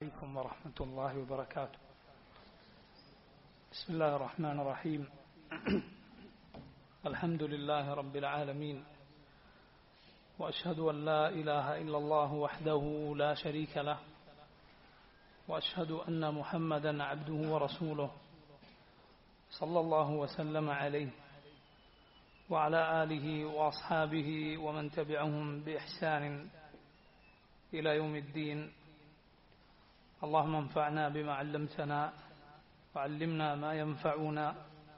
عليكم ورحمة الله وبركاته بسم الله الرحمن الرحيم الحمد لله رب العالمين وأشهد أن لا إله إلا الله وحده لا شريك له وأشهد أن محمدا عبده ورسوله صلى الله وسلم عليه وعلى آله وأصحابه ومن تبعهم بإحسان إلى يوم الدين اللهم انفعنا بما علمتنا وعلمنا ما ينفعنا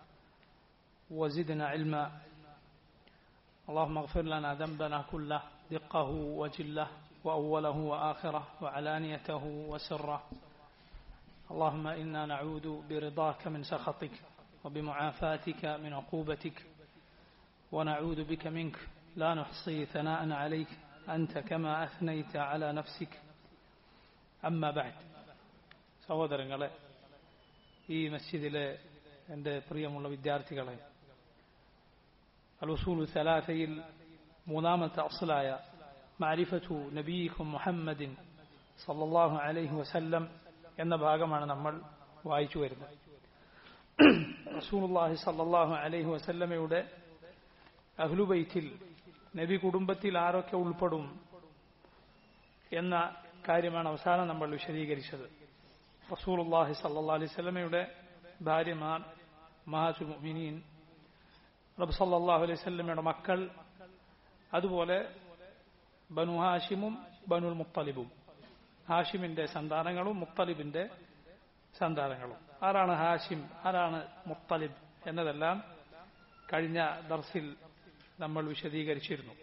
وزدنا علما اللهم اغفر لنا ذنبنا كله دقه وجله وأوله وآخره وعلانيته وسره اللهم إنا نعوذ برضاك من سخطك وبمعافاتك من عقوبتك ونعوذ بك منك لا نحصي ثناء عليك أنت كما أثنيت على نفسك അമ്മ ബാഡ് സഹോദരങ്ങളെ ഈ മസ്ജിദിലെ എൻ്റെ പ്രിയമുള്ള വിദ്യാർത്ഥികളെ അലുസൂലു സലാസയിൽ മൂന്നാമത്തെ അസലായ മാരിഫത്തു നബീഖും മുഹമ്മദിൻ സല്ലല്ലാഹു അലൈഹി വസല്ലം എന്ന ഭാഗമാണ് നമ്മൾ വായിച്ചു വരുന്നത് റസൂലുള്ളാഹി സല്ലല്ലാഹു അലൈഹി വസല്ലമയുടെ അഹ്ലുബൈത്തിൽ നബി കുടുംബത്തിൽ ആരൊക്കെ ഉൾപ്പെടും എന്ന കാര്യമാണ് അവസാനം നമ്മൾ വിശദീകരിച്ചത് റസൂലുള്ളാഹി സല്ലല്ലാഹു അലൈഹി വസല്ലമയുടെ ഭാര്യമാർ മഹാസുൽ മുഅ്മിനീൻ റബ്ബ് സല്ലല്ലാഹു അലൈഹി വസല്ലമയുടെ മക്കൾ അതുപോലെ ബനു ഹാഷിമും ബനുൽ മുത്തലിബും ഹാഷിമിന്റെ സന്താനങ്ങളും മുത്തലിബിന്റെ സന്താനങ്ങളും ആരാണ് ഹാഷിം ആരാണ് മുത്തലിബ് എന്നതെല്ലാം കഴിഞ്ഞ ദർസിൽ നമ്മൾ വിശദീകരിച്ചിരുന്നു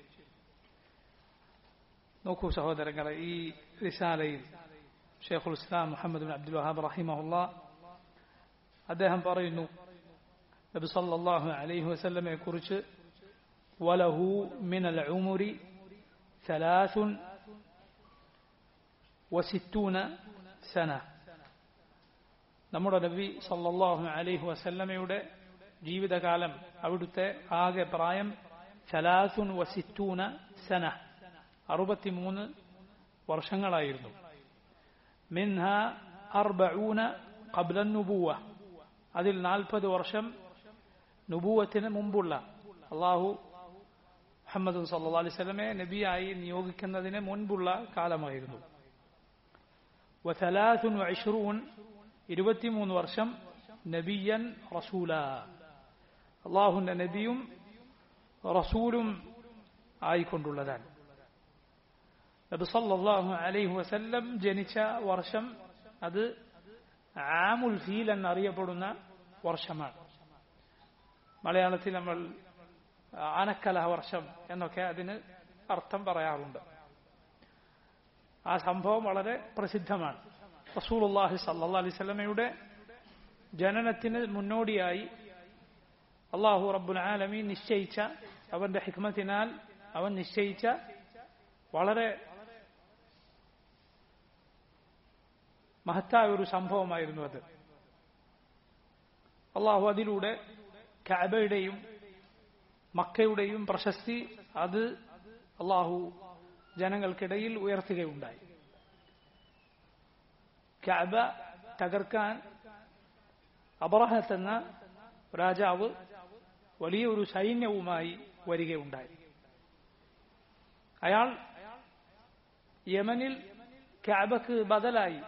നോക്കൂ സഹോദരങ്ങളെ ഈ റിസാലയിൽ ഷെയ്ഖുൽ ഇസ്ലാം മുഹമ്മദ് ബിൻ അബ്ദുൽ വഹാബ് റഹിമഹുല്ല അദ്ദേഹം പറയുന്നു നബി സല്ലല്ലാഹു അലൈഹി വസല്ലമയെ കുറിച്ച് വലഹു മിനൽ ഉമുരി ثلاث وستون സന നമ്മുടെ നബി സല്ലല്ലാഹു അലൈഹി വസല്ലമയുടെ ജീവിതകാലം അവിടുത്തെ ആകെ പ്രായം സലാസുൻ വസിറ്റൂന സന അറുപത്തിമൂന്ന് വർഷങ്ങളായിരുന്നു മിൻഹ അർബഊന ഖബ്ല നുബൂവ അതിൽ നാൽപ്പത് വർഷം നുബൂവത്തിന് മുമ്പുള്ള അള്ളാഹു മുഹമ്മദ് സല്ലാ അലൈഹി സ്വലമെ നബിയായി നിയോഗിക്കുന്നതിന് മുൻപുള്ള കാലമായിരുന്നു വസലാസുൻ വൈഷ്റൂൻ ഇരുപത്തിമൂന്ന് വർഷം നബിയൻ റസൂല അള്ളാഹുന്റെ നബിയും റസൂലും ആയിക്കൊണ്ടുള്ളതാണ് നബി സല്ലല്ലാഹു അലൈഹി വസല്ലം ജനിച്ച വർഷം അത് ആമുൽ ഫീൽ എന്നറിയപ്പെടുന്ന വർഷമാണ് മലയാളത്തിൽ നമ്മൾ ആനക്കല വർഷം എന്നൊക്കെ അതിന് അർത്ഥം പറയാറുണ്ട് ആ സംഭവം വളരെ പ്രസിദ്ധമാണ് റസൂലുള്ളാഹി സല്ലല്ലാഹു അലൈഹി വസല്ലമയുടെ ജനനത്തിന് മുന്നോടിയായി അള്ളാഹു റബ്ബുൽ ആലമീൻ നിശ്ചയിച്ച അവന്റെ ഹിക്മത്തിനാൽ അവൻ നിശ്ചയിച്ച വളരെ മഹത്തായ ഒരു സംഭവമായിരുന്നു അത് അള്ളാഹു അതിലൂടെ കാബയുടെയും മക്കയുടെയും പ്രശസ്തി അത് അള്ളാഹു ജനങ്ങൾക്കിടയിൽ ഉയർത്തുകയുണ്ടായി കാബ തകർക്കാൻ അബറഹത്ത് എന്ന രാജാവ് വലിയൊരു സൈന്യവുമായി വരികയുണ്ടായി അയാൾ യമനിൽ കാബക്ക് ബദലായി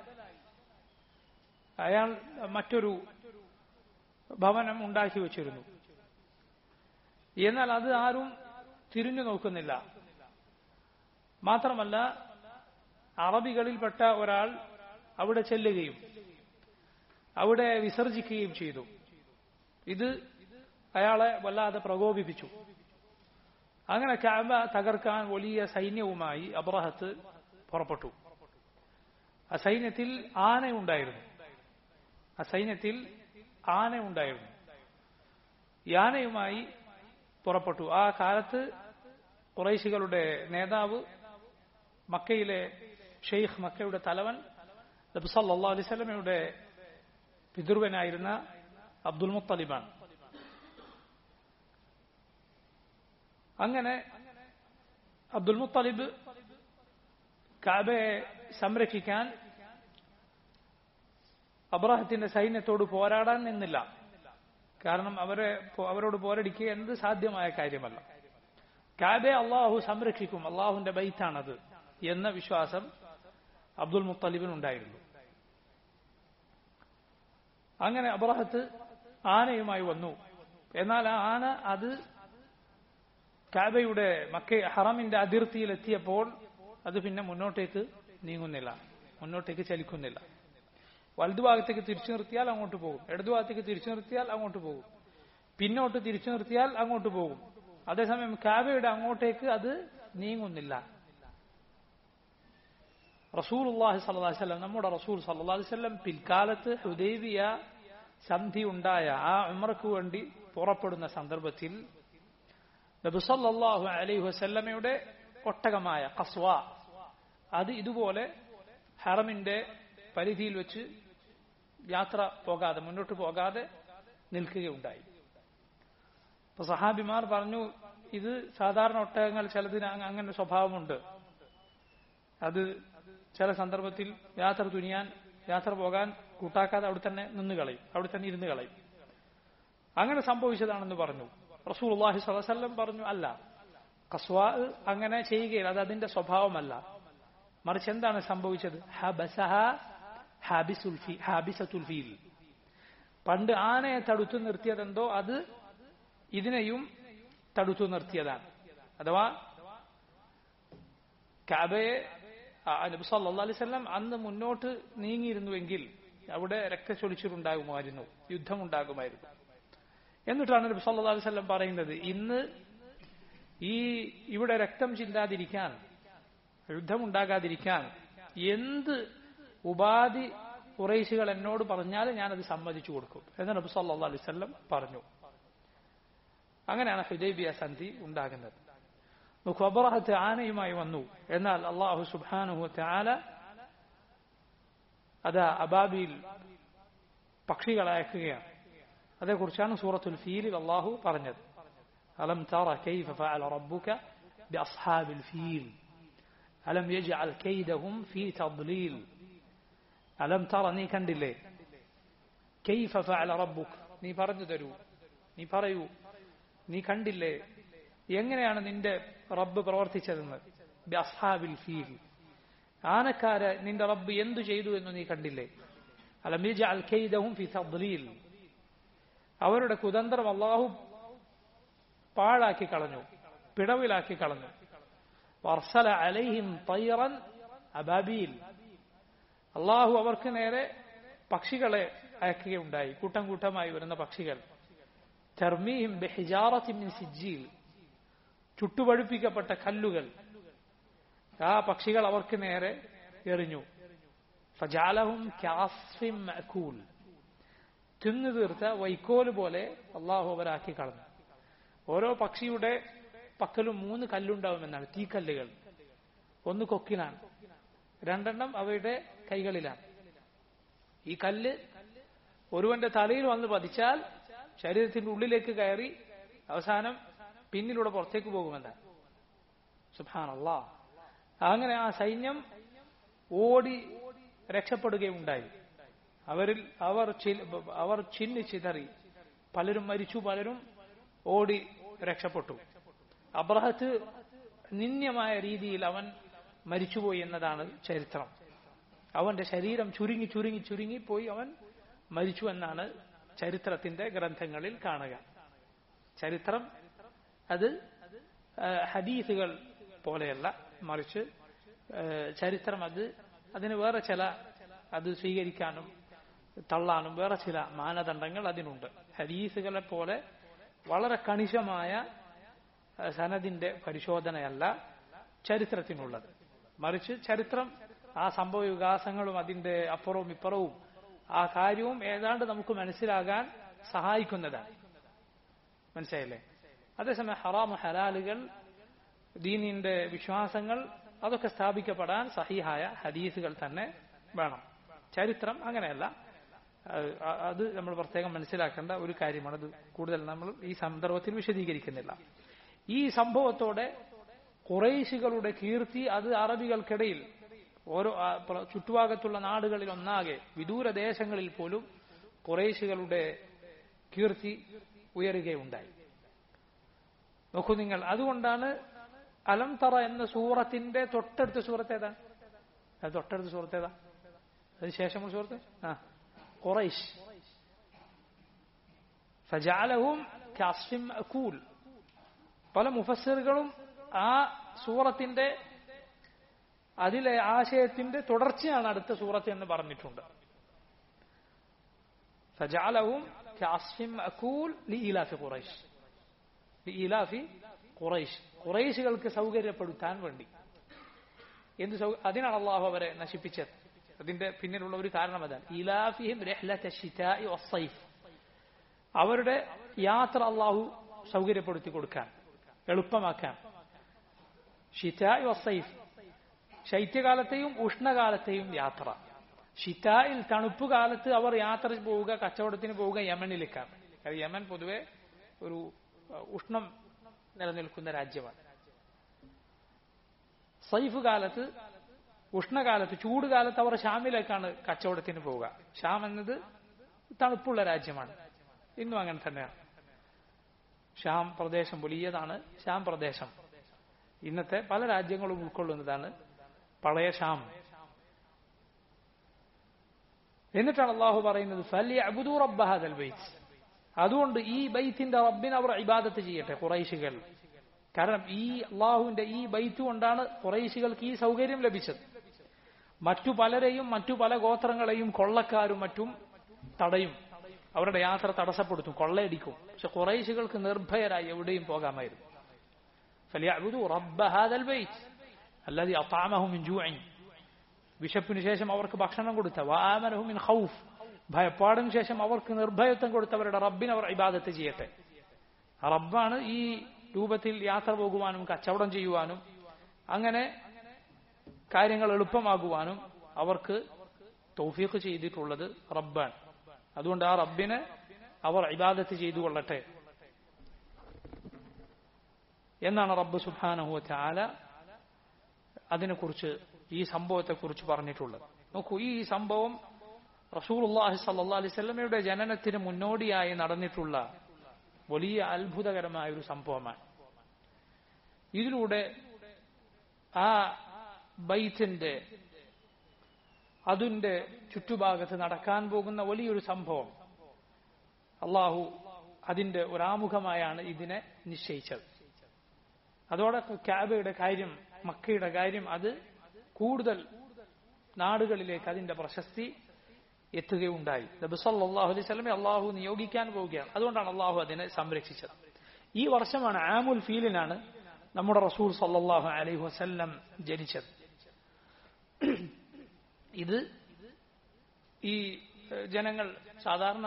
അയാൾ മറ്റൊരു ഭവനം ഉണ്ടാക്കി വച്ചിരുന്നു എന്നാൽ അത് ആരും തിരിഞ്ഞു നോക്കുന്നില്ല മാത്രമല്ല അറബികളിൽപ്പെട്ട ഒരാൾ അവിടെ ചെല്ലുകയും അവിടെ വിസർജിക്കുകയും ചെയ്തു ഇത് അയാളെ വല്ലാതെ പ്രകോപിപ്പിച്ചു അങ്ങനെ കാബ തകർക്കാൻ വലിയ സൈന്യവുമായി അബ്രഹത്ത് പുറപ്പെട്ടു ആ സൈന്യത്തിൽ ആനയുണ്ടായിരുന്നു ആ സൈന്യത്തിൽ ആന ഉണ്ടായിരുന്നു ഈ ആനയുമായി പുറപ്പെട്ടു ആ കാലത്ത് കുറൈശികളുടെ നേതാവ് മക്കയിലെ ഷെയ്ഖ് മക്കയുടെ തലവൻ നബ്സല്ലാ അലൈവലമയുടെ പിതൃവനായിരുന്ന അബ്ദുൽ മുത്തലിബാണ് അങ്ങനെ അബ്ദുൽ മുത്തലിബ് കാബയെ സംരക്ഷിക്കാൻ അബ്രാഹത്തിന്റെ സൈന്യത്തോട് പോരാടാൻ നിന്നില്ല കാരണം അവരെ അവരോട് പോരടിക്കുക എന്ത് സാധ്യമായ കാര്യമല്ല കാബെ അള്ളാഹു സംരക്ഷിക്കും അള്ളാഹുവിന്റെ ബൈത്താണത് എന്ന വിശ്വാസം അബ്ദുൽ മുത്തലിബിനുണ്ടായിരുന്നു അങ്ങനെ അബ്രഹത്ത് ആനയുമായി വന്നു എന്നാൽ ആ ആന അത് കാബയുടെ മക്ക ഹറമിന്റെ അതിർത്തിയിൽ എത്തിയപ്പോൾ അത് പിന്നെ മുന്നോട്ടേക്ക് നീങ്ങുന്നില്ല മുന്നോട്ടേക്ക് ചലിക്കുന്നില്ല വലതുഭാഗത്തേക്ക് തിരിച്ചു നിർത്തിയാൽ അങ്ങോട്ട് പോകും ഇടതുഭാഗത്തേക്ക് തിരിച്ചു നിർത്തിയാൽ അങ്ങോട്ട് പോകും പിന്നോട്ട് തിരിച്ചു നിർത്തിയാൽ അങ്ങോട്ട് പോകും അതേസമയം കാബയുടെ അങ്ങോട്ടേക്ക് അത് നീങ്ങുന്നില്ല റസൂൽ അള്ളാഹി സല്ലാസ്ലം നമ്മുടെ റസൂൽ സല്ലാസ്ലം പിൽക്കാലത്ത് ഹുദൈബിയ സന്ധി ഉണ്ടായ ആ ഉമർക്ക് വേണ്ടി പുറപ്പെടുന്ന സന്ദർഭത്തിൽ നബുസല്ലാഹു അലൈഹി വസല്ലമയുടെ ഒട്ടകമായ കസ്വ അത് ഇതുപോലെ ഹറമിന്റെ പരിധിയിൽ വെച്ച് യാത്ര പോകാതെ മുന്നോട്ട് പോകാതെ നിൽക്കുകയുണ്ടായി അപ്പൊ സഹാബിമാർ പറഞ്ഞു ഇത് സാധാരണ ഒട്ടകങ്ങൾ ചിലതിന് അങ്ങനെ സ്വഭാവമുണ്ട് അത് ചില സന്ദർഭത്തിൽ യാത്ര തുനിയാൻ യാത്ര പോകാൻ കൂട്ടാക്കാതെ അവിടെ തന്നെ നിന്ന് കളയും അവിടെ തന്നെ ഇരുന്ന് കളയും അങ്ങനെ സംഭവിച്ചതാണെന്ന് പറഞ്ഞു റസൂൽ അള്ളാഹി സ്വലം പറഞ്ഞു അല്ല കസ്വാ അങ്ങനെ ചെയ്യുകയില്ല അത് അതിന്റെ സ്വഭാവമല്ല മറിച്ച് എന്താണ് സംഭവിച്ചത് ഹാബിസത്തുൽ പണ്ട് ആനയെ തടുത്തു നിർത്തിയതെന്തോ അത് ഇതിനെയും തടുത്തു നിർത്തിയതാണ് അഥവാ കാബയെ നബി സല്ലാ അലൈവല്ലം അന്ന് മുന്നോട്ട് നീങ്ങിയിരുന്നുവെങ്കിൽ അവിടെ രക്തച്ചൊലിച്ചിലുണ്ടാകുമായിരുന്നു യുദ്ധമുണ്ടാകുമായിരുന്നു എന്നിട്ടാണ് നബി സല്ലാ അലൈവല്ലം പറയുന്നത് ഇന്ന് ഈ ഇവിടെ രക്തം ചിന്താതിരിക്കാൻ യുദ്ധമുണ്ടാകാതിരിക്കാൻ എന്ത് ഉപാധി കുറേശികൾ എന്നോട് പറഞ്ഞാൽ ഞാനത് സമ്മതിച്ചു കൊടുക്കും എന്ന് നബി സല്ലാ അലൈവല്ലം പറഞ്ഞു അങ്ങനെയാണ് ഹുദൈബിയ സന്ധി ഉണ്ടാകുന്നത് നോക്കൂ അബ്രഹത്ത് ആനയുമായി വന്നു എന്നാൽ അള്ളാഹു സുബാനുഹു ആല അതാ അബാബിയിൽ പക്ഷികളെ അയക്കുകയാണ് അതേക്കുറിച്ചാണ് സൂറത്തുൽ ഫീലിൽ അള്ളാഹു പറഞ്ഞത് അലം തറ കൈഫ ഫഅല റബ്ബുക ബിഅസ്ഹാബിൽ ഫീൽ അലം യജ്അൽ കൈദഹും ഫീ തദ്ലീൽ അലം തറ നീ കണ്ടില്ലേ കൈഫ ഫഅല റബ്ബുക നീ പറഞ്ഞു തരൂ നീ പറയൂ നീ കണ്ടില്ലേ എങ്ങനെയാണ് നിന്റെ റബ്ബ് പ്രവർത്തിച്ചതെന്ന് അസ്ഹാബിൽ ഫീൽ ആനക്കാര് നിന്റെ റബ്ബ് എന്തു ചെയ്തു എന്ന് നീ കണ്ടില്ലേ അലമിജും ഫി തദ്ലീൽ അവരുടെ കുതന്ത്രം അള്ളാഹു പാഴാക്കി കളഞ്ഞു പിടവിലാക്കി കളഞ്ഞു വർസല അലൈഹിം തൈറൻ അബാബീൽ അള്ളാഹു അവർക്ക് നേരെ പക്ഷികളെ അയക്കുകയുണ്ടായി കൂട്ടം കൂട്ടമായി വരുന്ന പക്ഷികൾ തർമീഹിം ബെഹിജാറത്തിൻ സിജ്ജീൽ ചുട്ടുപഴുപ്പിക്കപ്പെട്ട കല്ലുകൾ ആ പക്ഷികൾ അവർക്ക് നേരെ എറിഞ്ഞു ഫജാലഹും കാസ്ഫിം മഅകൂൽ തിന്നു തീർത്ത വൈക്കോല് പോലെ അള്ളാഹു അവരാക്കി കളഞ്ഞു ഓരോ പക്ഷിയുടെ പക്കലും മൂന്ന് കല്ലുണ്ടാവുമെന്നാണ് തീക്കല്ലുകൾ ഒന്ന് കൊക്കിലാണ് രണ്ടെണ്ണം അവയുടെ കൈകളിലാണ് ഈ കല്ല് ഒരുവന്റെ തലയിൽ വന്ന് പതിച്ചാൽ ശരീരത്തിന്റെ ഉള്ളിലേക്ക് കയറി അവസാനം പിന്നിലൂടെ പുറത്തേക്ക് പോകുമെന്ന് സുഭാനല്ലാ അങ്ങനെ ആ സൈന്യം ഓടി രക്ഷപ്പെടുകയുണ്ടായി അവരിൽ അവർ അവർ ചിന്നി ചിതറി പലരും മരിച്ചു പലരും ഓടി രക്ഷപ്പെട്ടു അബ്രഹത്ത് നിന്യമായ രീതിയിൽ അവൻ മരിച്ചുപോയി എന്നതാണ് ചരിത്രം അവന്റെ ശരീരം ചുരുങ്ങി ചുരുങ്ങി ചുരുങ്ങി പോയി അവൻ മരിച്ചു എന്നാണ് ചരിത്രത്തിന്റെ ഗ്രന്ഥങ്ങളിൽ കാണുക ചരിത്രം അത് ഹദീസുകൾ പോലെയല്ല മറിച്ച് ചരിത്രം അത് അതിന് വേറെ ചില അത് സ്വീകരിക്കാനും തള്ളാനും വേറെ ചില മാനദണ്ഡങ്ങൾ അതിനുണ്ട് ഹദീസുകളെ പോലെ വളരെ കണിശമായ സനദിന്റെ പരിശോധനയല്ല ചരിത്രത്തിനുള്ളത് മറിച്ച് ചരിത്രം ആ സംഭവ വികാസങ്ങളും അതിന്റെ അപ്പുറവും ഇപ്പുറവും ആ കാര്യവും ഏതാണ്ട് നമുക്ക് മനസ്സിലാകാൻ സഹായിക്കുന്നതാണ് മനസ്സിലായില്ലേ അതേസമയം ഹറാമ് ഹലാലുകൾ ദീനിന്റെ വിശ്വാസങ്ങൾ അതൊക്കെ സ്ഥാപിക്കപ്പെടാൻ സഹിഹായ ഹദീസുകൾ തന്നെ വേണം ചരിത്രം അങ്ങനെയല്ല അത് നമ്മൾ പ്രത്യേകം മനസ്സിലാക്കേണ്ട ഒരു കാര്യമാണ് അത് കൂടുതൽ നമ്മൾ ഈ സന്ദർഭത്തിൽ വിശദീകരിക്കുന്നില്ല ഈ സംഭവത്തോടെ കുറേശികളുടെ കീർത്തി അത് അറബികൾക്കിടയിൽ ഓരോ ആ, പ്ര- ചുറ്റുഭാഗത്തുള്ള നാടുകളിൽ ഒന്നാകെ വിദൂര ദേശങ്ങളിൽ പോലും കുറേശികളുടെ കീർത്തി ഉയരുകയുണ്ടായി നോക്കൂ നിങ്ങൾ അതുകൊണ്ടാണ് അലം തറ എന്ന സൂറത്തിന്റെ തൊട്ടടുത്ത സൂറത്ത് ഏതാണ് അത് തൊട്ടടുത്ത സൂറത്ത് ഏതാ അതിന് ശേഷമുള്ള സൂറത്ത് ആ ഖുറൈശ് ഫജാലഹും കാസ്ഫിം അക്കൂൽ പല മുഫസ്സിറുകളും ആ സൂറത്തിന്റെ അതിലെ ആശയത്തിന്റെ തുടർച്ചയാണ് അടുത്ത സൂറത്ത് എന്ന് പറഞ്ഞിട്ടുണ്ട് ഫജാലഹും കാസ്ഫിം അക്കൂൽ ലി ഇലാഫി ഖുറൈശ് ലി ഇലാഫി ഖുറൈശ് ഖുറൈശുകൾക്ക് സൗകര്യപ്പെടുത്താൻ വേണ്ടി എന്ത് സൗ അതിനാണ് അള്ളാഹു അവരെ നശിപ്പിച്ചത് അതിന്റെ പിന്നിലുള്ള ഒരു കാരണം അതാണ് ഇലാഫിഹിം രഹ്ലത ശിതാഇ വസ്സൈഫ് അവരുടെ യാത്ര അള്ളാഹു സൗകര്യപ്പെടുത്തി കൊടുക്കാൻ എളുപ്പമാക്കാൻ ഷിറ്റായി വസൈഫ് ശൈത്യകാലത്തെയും ഉഷ്ണകാലത്തെയും യാത്ര ഷിറ്റായിൽ തണുപ്പ് കാലത്ത് അവർ യാത്ര പോവുക കച്ചവടത്തിന് പോവുക യമനിലേക്കാണ് കാരണം യമൻ പൊതുവെ ഒരു അഹ്, ഉഷ്ണം നിലനിൽക്കുന്ന രാജ്യമാണ് സൈഫ് കാലത്ത് ഉഷ്ണകാലത്ത് ചൂട് കാലത്ത് അവർ ഷാമിലേക്കാണ് കച്ചവടത്തിന് പോവുക ഷാം എന്നത് തണുപ്പുള്ള രാജ്യമാണ് ഇന്നും അങ്ങനെ തന്നെയാണ് ഷാം പ്രദേശം വലിയതാണ് ഷാം പ്രദേശം ഇന്നത്തെ പല രാജ്യങ്ങളും ഉൾക്കൊള്ളുന്നതാണ് പഴയ ഷാം എന്നിട്ടാണ് അള്ളാഹു പറയുന്നത് ഫലി അബുദു റബ്ബഹാദൽ ബൈത്ത് അതുകൊണ്ട് ഈ ബൈത്തിന്റെ റബ്ബിന് അവർ ഇബാദത്ത് ചെയ്യട്ടെ കുറൈശികൾ കാരണം ഈ അള്ളാഹുവിന്റെ ഈ ബൈത്ത് കൊണ്ടാണ് കുറൈശികൾക്ക് ഈ സൗകര്യം ലഭിച്ചത് മറ്റു പലരെയും മറ്റു പല ഗോത്രങ്ങളെയും കൊള്ളക്കാരും മറ്റും തടയും അവരുടെ യാത്ര തടസ്സപ്പെടുത്തും കൊള്ളയടിക്കും പക്ഷെ കുറൈശികൾക്ക് നിർഭയരായി എവിടെയും പോകാമായിരുന്നു فليعبدوا رب هذا البيت الذي أطعمهم من جوع വിശപ്പിന് ശേഷം അവർക്ക് ഭക്ഷണം കൊടുത്ത വാമനഹു മിൻ ഖൗഫ് ഭയപ്പാടിന് ശേഷം അവർക്ക് നിർഭയത്വം കൊടുത്തവരുടെ റബ്ബിന് അവർ ഇബാദത്ത് ചെയ്യട്ടെ ആ റബ്ബാണ് ഈ രൂപത്തിൽ യാത്ര പോകുവാനും കച്ചവടം ചെയ്യുവാനും അങ്ങനെ കാര്യങ്ങൾ എളുപ്പമാകുവാനും അവർക്ക് തൗഫീഖ് ചെയ്തിട്ടുള്ളത് റബ്ബാണ് അതുകൊണ്ട് ആ റബ്ബിനെ അവർ ഇബാദത്ത് ചെയ്തു കൊള്ളട്ടെ എന്നാണ് റബ്ബ് സുബാനഹു ചാല അതിനെക്കുറിച്ച് ഈ സംഭവത്തെക്കുറിച്ച് പറഞ്ഞിട്ടുള്ളത് നോക്കൂ ഈ സംഭവം റസൂലുള്ളാഹി സല്ലല്ലാഹു അലൈഹി വസല്ലമയുടെ ജനനത്തിന് മുന്നോടിയായി നടന്നിട്ടുള്ള വലിയ അത്ഭുതകരമായ ഒരു സംഭവമാണ് ഇതിലൂടെ ആ ബൈത്തിന്റെ അതിന്റെ ചുറ്റുഭാഗത്ത് നടക്കാൻ പോകുന്ന വലിയൊരു സംഭവം അള്ളാഹു അതിന്റെ ഒരാമുഖമായാണ് ഇതിനെ നിശ്ചയിച്ചത് അതോടെ ക്യാബയുടെ കാര്യം മക്കയുടെ കാര്യം അത് കൂടുതൽ നാടുകളിലേക്ക് അതിന്റെ പ്രശസ്തി എത്തുകയുണ്ടായി നബി സല്ലല്ലാഹു അലൈഹി വസല്ലമയെ അള്ളാഹു നിയോഗിക്കാൻ പോവുകയാണ് അതുകൊണ്ടാണ് അള്ളാഹു അതിനെ സംരക്ഷിച്ചത് ഈ വർഷമാണ് ആമുൽ ഫീലിനാണ് നമ്മുടെ റസൂൽ സല്ലല്ലാഹു അലൈഹി വസല്ലം ജനിച്ചത് ഇത് ഈ ഏഹ്, ജനങ്ങൾ സാധാരണ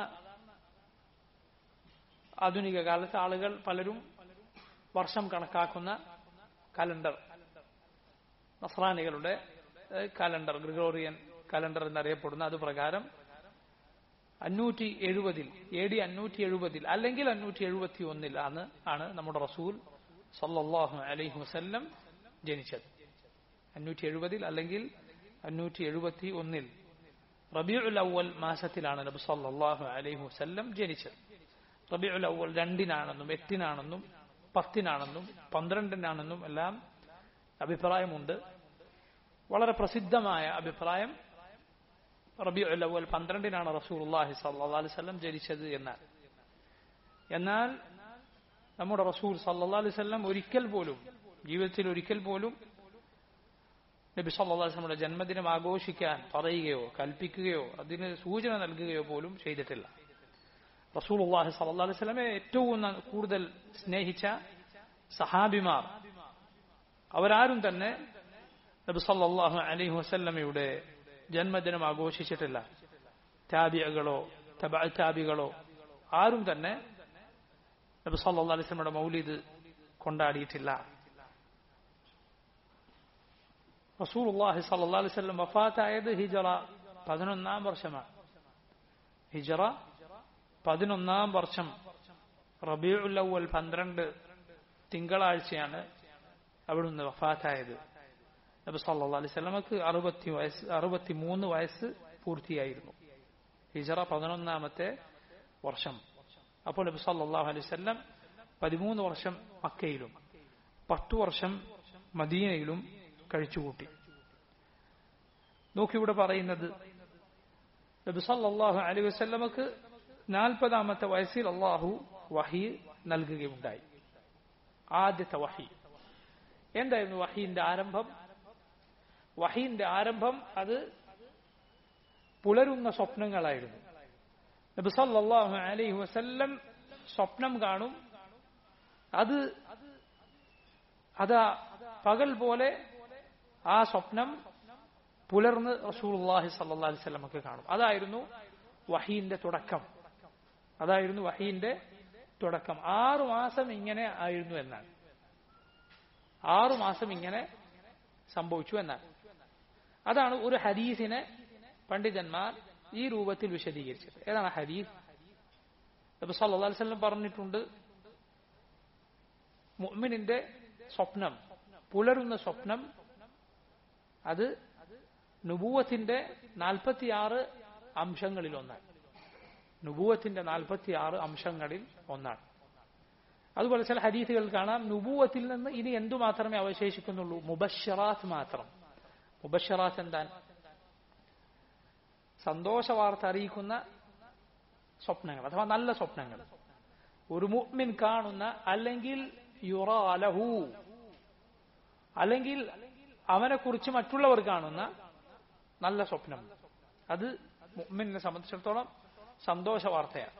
ആധുനിക കാലത്ത് ആളുകൾ പലരും വർഷം കണക്കാക്കുന്ന കലണ്ടർ നസ്രാനികളുടെ ഏഹ്, കലണ്ടർ ഗ്രിഗോറിയൻ കലണ്ടർ എന്നറിയപ്പെടുന്ന അത് പ്രകാരം അഞ്ഞൂറ്റി എഴുപതിൽ എ ഡി അഞ്ഞൂറ്റി എഴുപതിൽ അല്ലെങ്കിൽ അഞ്ഞൂറ്റി എഴുപത്തി ഒന്നിൽ ആണ് ആണ് നമ്മുടെ റസൂൽ സല്ലല്ലാഹു അലൈഹി വസല്ലം ജനിച്ചത് അഞ്ഞൂറ്റി എഴുപതിൽ അല്ലെങ്കിൽ അഞ്ഞൂറ്റി എഴുപത്തി ഒന്നിൽ റബിയുൽ അവൽ മാസത്തിലാണ് നബി സല്ലല്ലാഹു അലൈഹി വസല്ലം ജനിച്ചത് റബിയുൽ അവൽ രണ്ടിനാണെന്നും എട്ടിനാണെന്നും പത്തിനാണെന്നും പന്ത്രണ്ടിനാണെന്നും എല്ലാം അഭിപ്രായമുണ്ട് വളരെ പ്രസിദ്ധമായ അഭിപ്രായം റബിയുൽ അവൽ പന്ത്രണ്ടിനാണ് റസൂലുള്ളാഹി സല്ലല്ലാഹു അലൈഹി വസല്ലം ജനിച്ചത് എന്നാൽ എന്നാൽ നമ്മുടെ റസൂൽ സല്ലല്ലാഹു അലൈഹി വസല്ലം ഒരിക്കൽ പോലും ജീവിതത്തിൽ ഒരിക്കൽ പോലും നബി സല്ലല്ലാഹു അലൈഹി വസല്ലമയുടെ ജന്മദിനം ആഘോഷിക്കാൻ പറയുകയോ കൽപ്പിക്കുകയോ അതിന് സൂചന നൽകുകയോ പോലും ചെയ്തിട്ടില്ല റസൂലുള്ളാഹി സല്ലല്ലാഹു അലൈഹി വസല്ലമയെ ഏറ്റവും ന- കൂടുതൽ സ്നേഹിച്ച സഹാബിമാർ അവരാരും തന്നെ നബി സല്ലല്ലാഹു അലൈഹി വസല്ലമയുടെ ജന്മദിനം ആഘോഷിച്ചിട്ടില്ല താബിയകളോ താബികളോ ആരും തന്നെ നബി സല്ലല്ലാഹു അലൈഹി വസല്ലമയുടെ മൗലിദ് കൊണ്ടാടിയിട്ടില്ല റസൂലുള്ളാഹി സല്ലല്ലാഹു അലൈഹി വസല്ലം വഫാത്തായത് ഹിജറ പതിനൊന്നാം വർഷമാണ് ഹിജറ പതിനൊന്നാം വർഷം റബീഉൽ അവൽ പന്ത്രണ്ട് തിങ്കളാഴ്ചയാണ് അവിടുന്ന് വഫാത്തായത് നബി സല്ലാ അലൈഹി സ്വലമക്ക് അറുപത്തി വയസ്സ് അറുപത്തി മൂന്ന് വയസ്സ് പൂർത്തിയായിരുന്നു ഹിജറ പതിനൊന്നാമത്തെ വർഷം അപ്പോൾ നബി സല്ലാഹു അലൈഹി സ്വല്ലം പതിമൂന്ന് വർഷം മക്കയിലും പത്തു വർഷം മദീനയിലും കഴിച്ചുകൂട്ടി നോക്കി ഇവിടെ പറയുന്നത് നബി സല്ലാഹു അലൈഹി വസ്ല്ലമക്ക് നാൽപ്പതാമത്തെ വയസ്സിൽ അള്ളാഹു വഹി നൽകുകയുണ്ടായി ആദ്യത്തെ വഹി എന്തായിരുന്നു വഹീന്റെ ആരംഭം വഹീന്റെ ആരംഭം അത് പുലരുന്ന സ്വപ്നങ്ങളായിരുന്നു നബി സല്ലല്ലാഹു അലൈഹി വസല്ലം സ്വപ്നം കാണും അത് അതാ പകൽ പോലെ ആ സ്വപ്നം പുലർന്ന് റസൂലുള്ളാഹി സല്ലല്ലാഹു അലൈഹി വസല്ലമക്ക് കാണും അതായിരുന്നു വഹീന്റെ തുടക്കം അതായിരുന്നു വഹീന്റെ തുടക്കം ആറു മാസം ഇങ്ങനെ ആയിരുന്നു എന്നാണ് ആറു മാസം ഇങ്ങനെ സംഭവിച്ചു എന്നാണ് അതാണ് ഒരു ഹദീസിനെ പണ്ഡിതന്മാർ ഈ രൂപത്തിൽ വിശദീകരിച്ചത് ഏതാണ് ഹദീസ് നബി സല്ലല്ലാഹു അലൈഹി വസല്ലം പറഞ്ഞിട്ടുണ്ട് മുഅ്മിനിന്റെ സ്വപ്നം പുലരുന്ന സ്വപ്നം അത് നുബൂവത്തിന്റെ നാൽപ്പത്തിയാറ് അംശങ്ങളിൽ ഒന്നാണ് നുബൂവത്തിന്റെ നാൽപ്പത്തിയാറ് അംശങ്ങളിൽ ഒന്നാണ് അതുപോലെ ചില ഹദീസുകൾ കാണാം നുബൂവത്തിൽ നിന്ന് ഇനി എന്തു മാത്രമേ അവശേഷിക്കുന്നുള്ളൂ മുബഷറാത്ത് മാത്രം മുബഷറാത്ത് എന്താണ് സന്തോഷ വാർത്ത അറിയിക്കുന്ന സ്വപ്നങ്ങൾ അഥവാ നല്ല സ്വപ്നങ്ങൾ ഒരു മുഅ്മിൻ കാണുന്ന അല്ലെങ്കിൽ യുറാലഹു അല്ലെങ്കിൽ അവനെക്കുറിച്ച് മറ്റുള്ളവർ കാണുന്ന നല്ല സ്വപ്നം അത് മുഅ്മിനെ സംബന്ധിച്ചിടത്തോളം സന്തോഷ വാർത്തയാണ്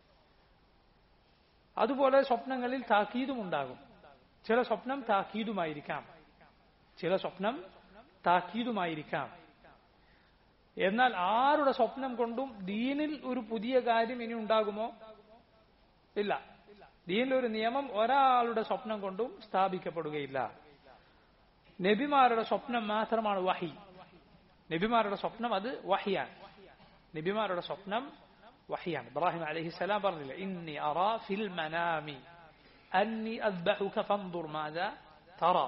അതുപോലെ സ്വപ്നങ്ങളിൽ താക്കീതും ഉണ്ടാകും ചില സ്വപ്നം താക്കീതുമായിരിക്കാം ചില സ്വപ്നം താക്കീതുമായിരിക്കാം എന്നാൽ ആരുടെ സ്വപ്നം കൊണ്ടും ദീനിൽ ഒരു പുതിയ കാര്യം ഇനി ഉണ്ടാകുമോ ഇല്ല ദീനിൽ ഒരു നിയമം ഒരാളുടെ സ്വപ്നം കൊണ്ടും സ്ഥാപിക്കപ്പെടുകയില്ല നബിമാരുടെ സ്വപ്നം മാത്രമാണ് വഹി നബിമാരുടെ സ്വപ്നം അത് വഹിയാണ് നബിമാരുടെ സ്വപ്നം വഹിയാണ് ഇബ്രാഹിം അലഹിസലാം പറഞ്ഞില്ല ഇന്നി അറാ ഫിൽ മനാമി അന്നി അദ്ബഹുക ഫൻദുർ മാദാ തറ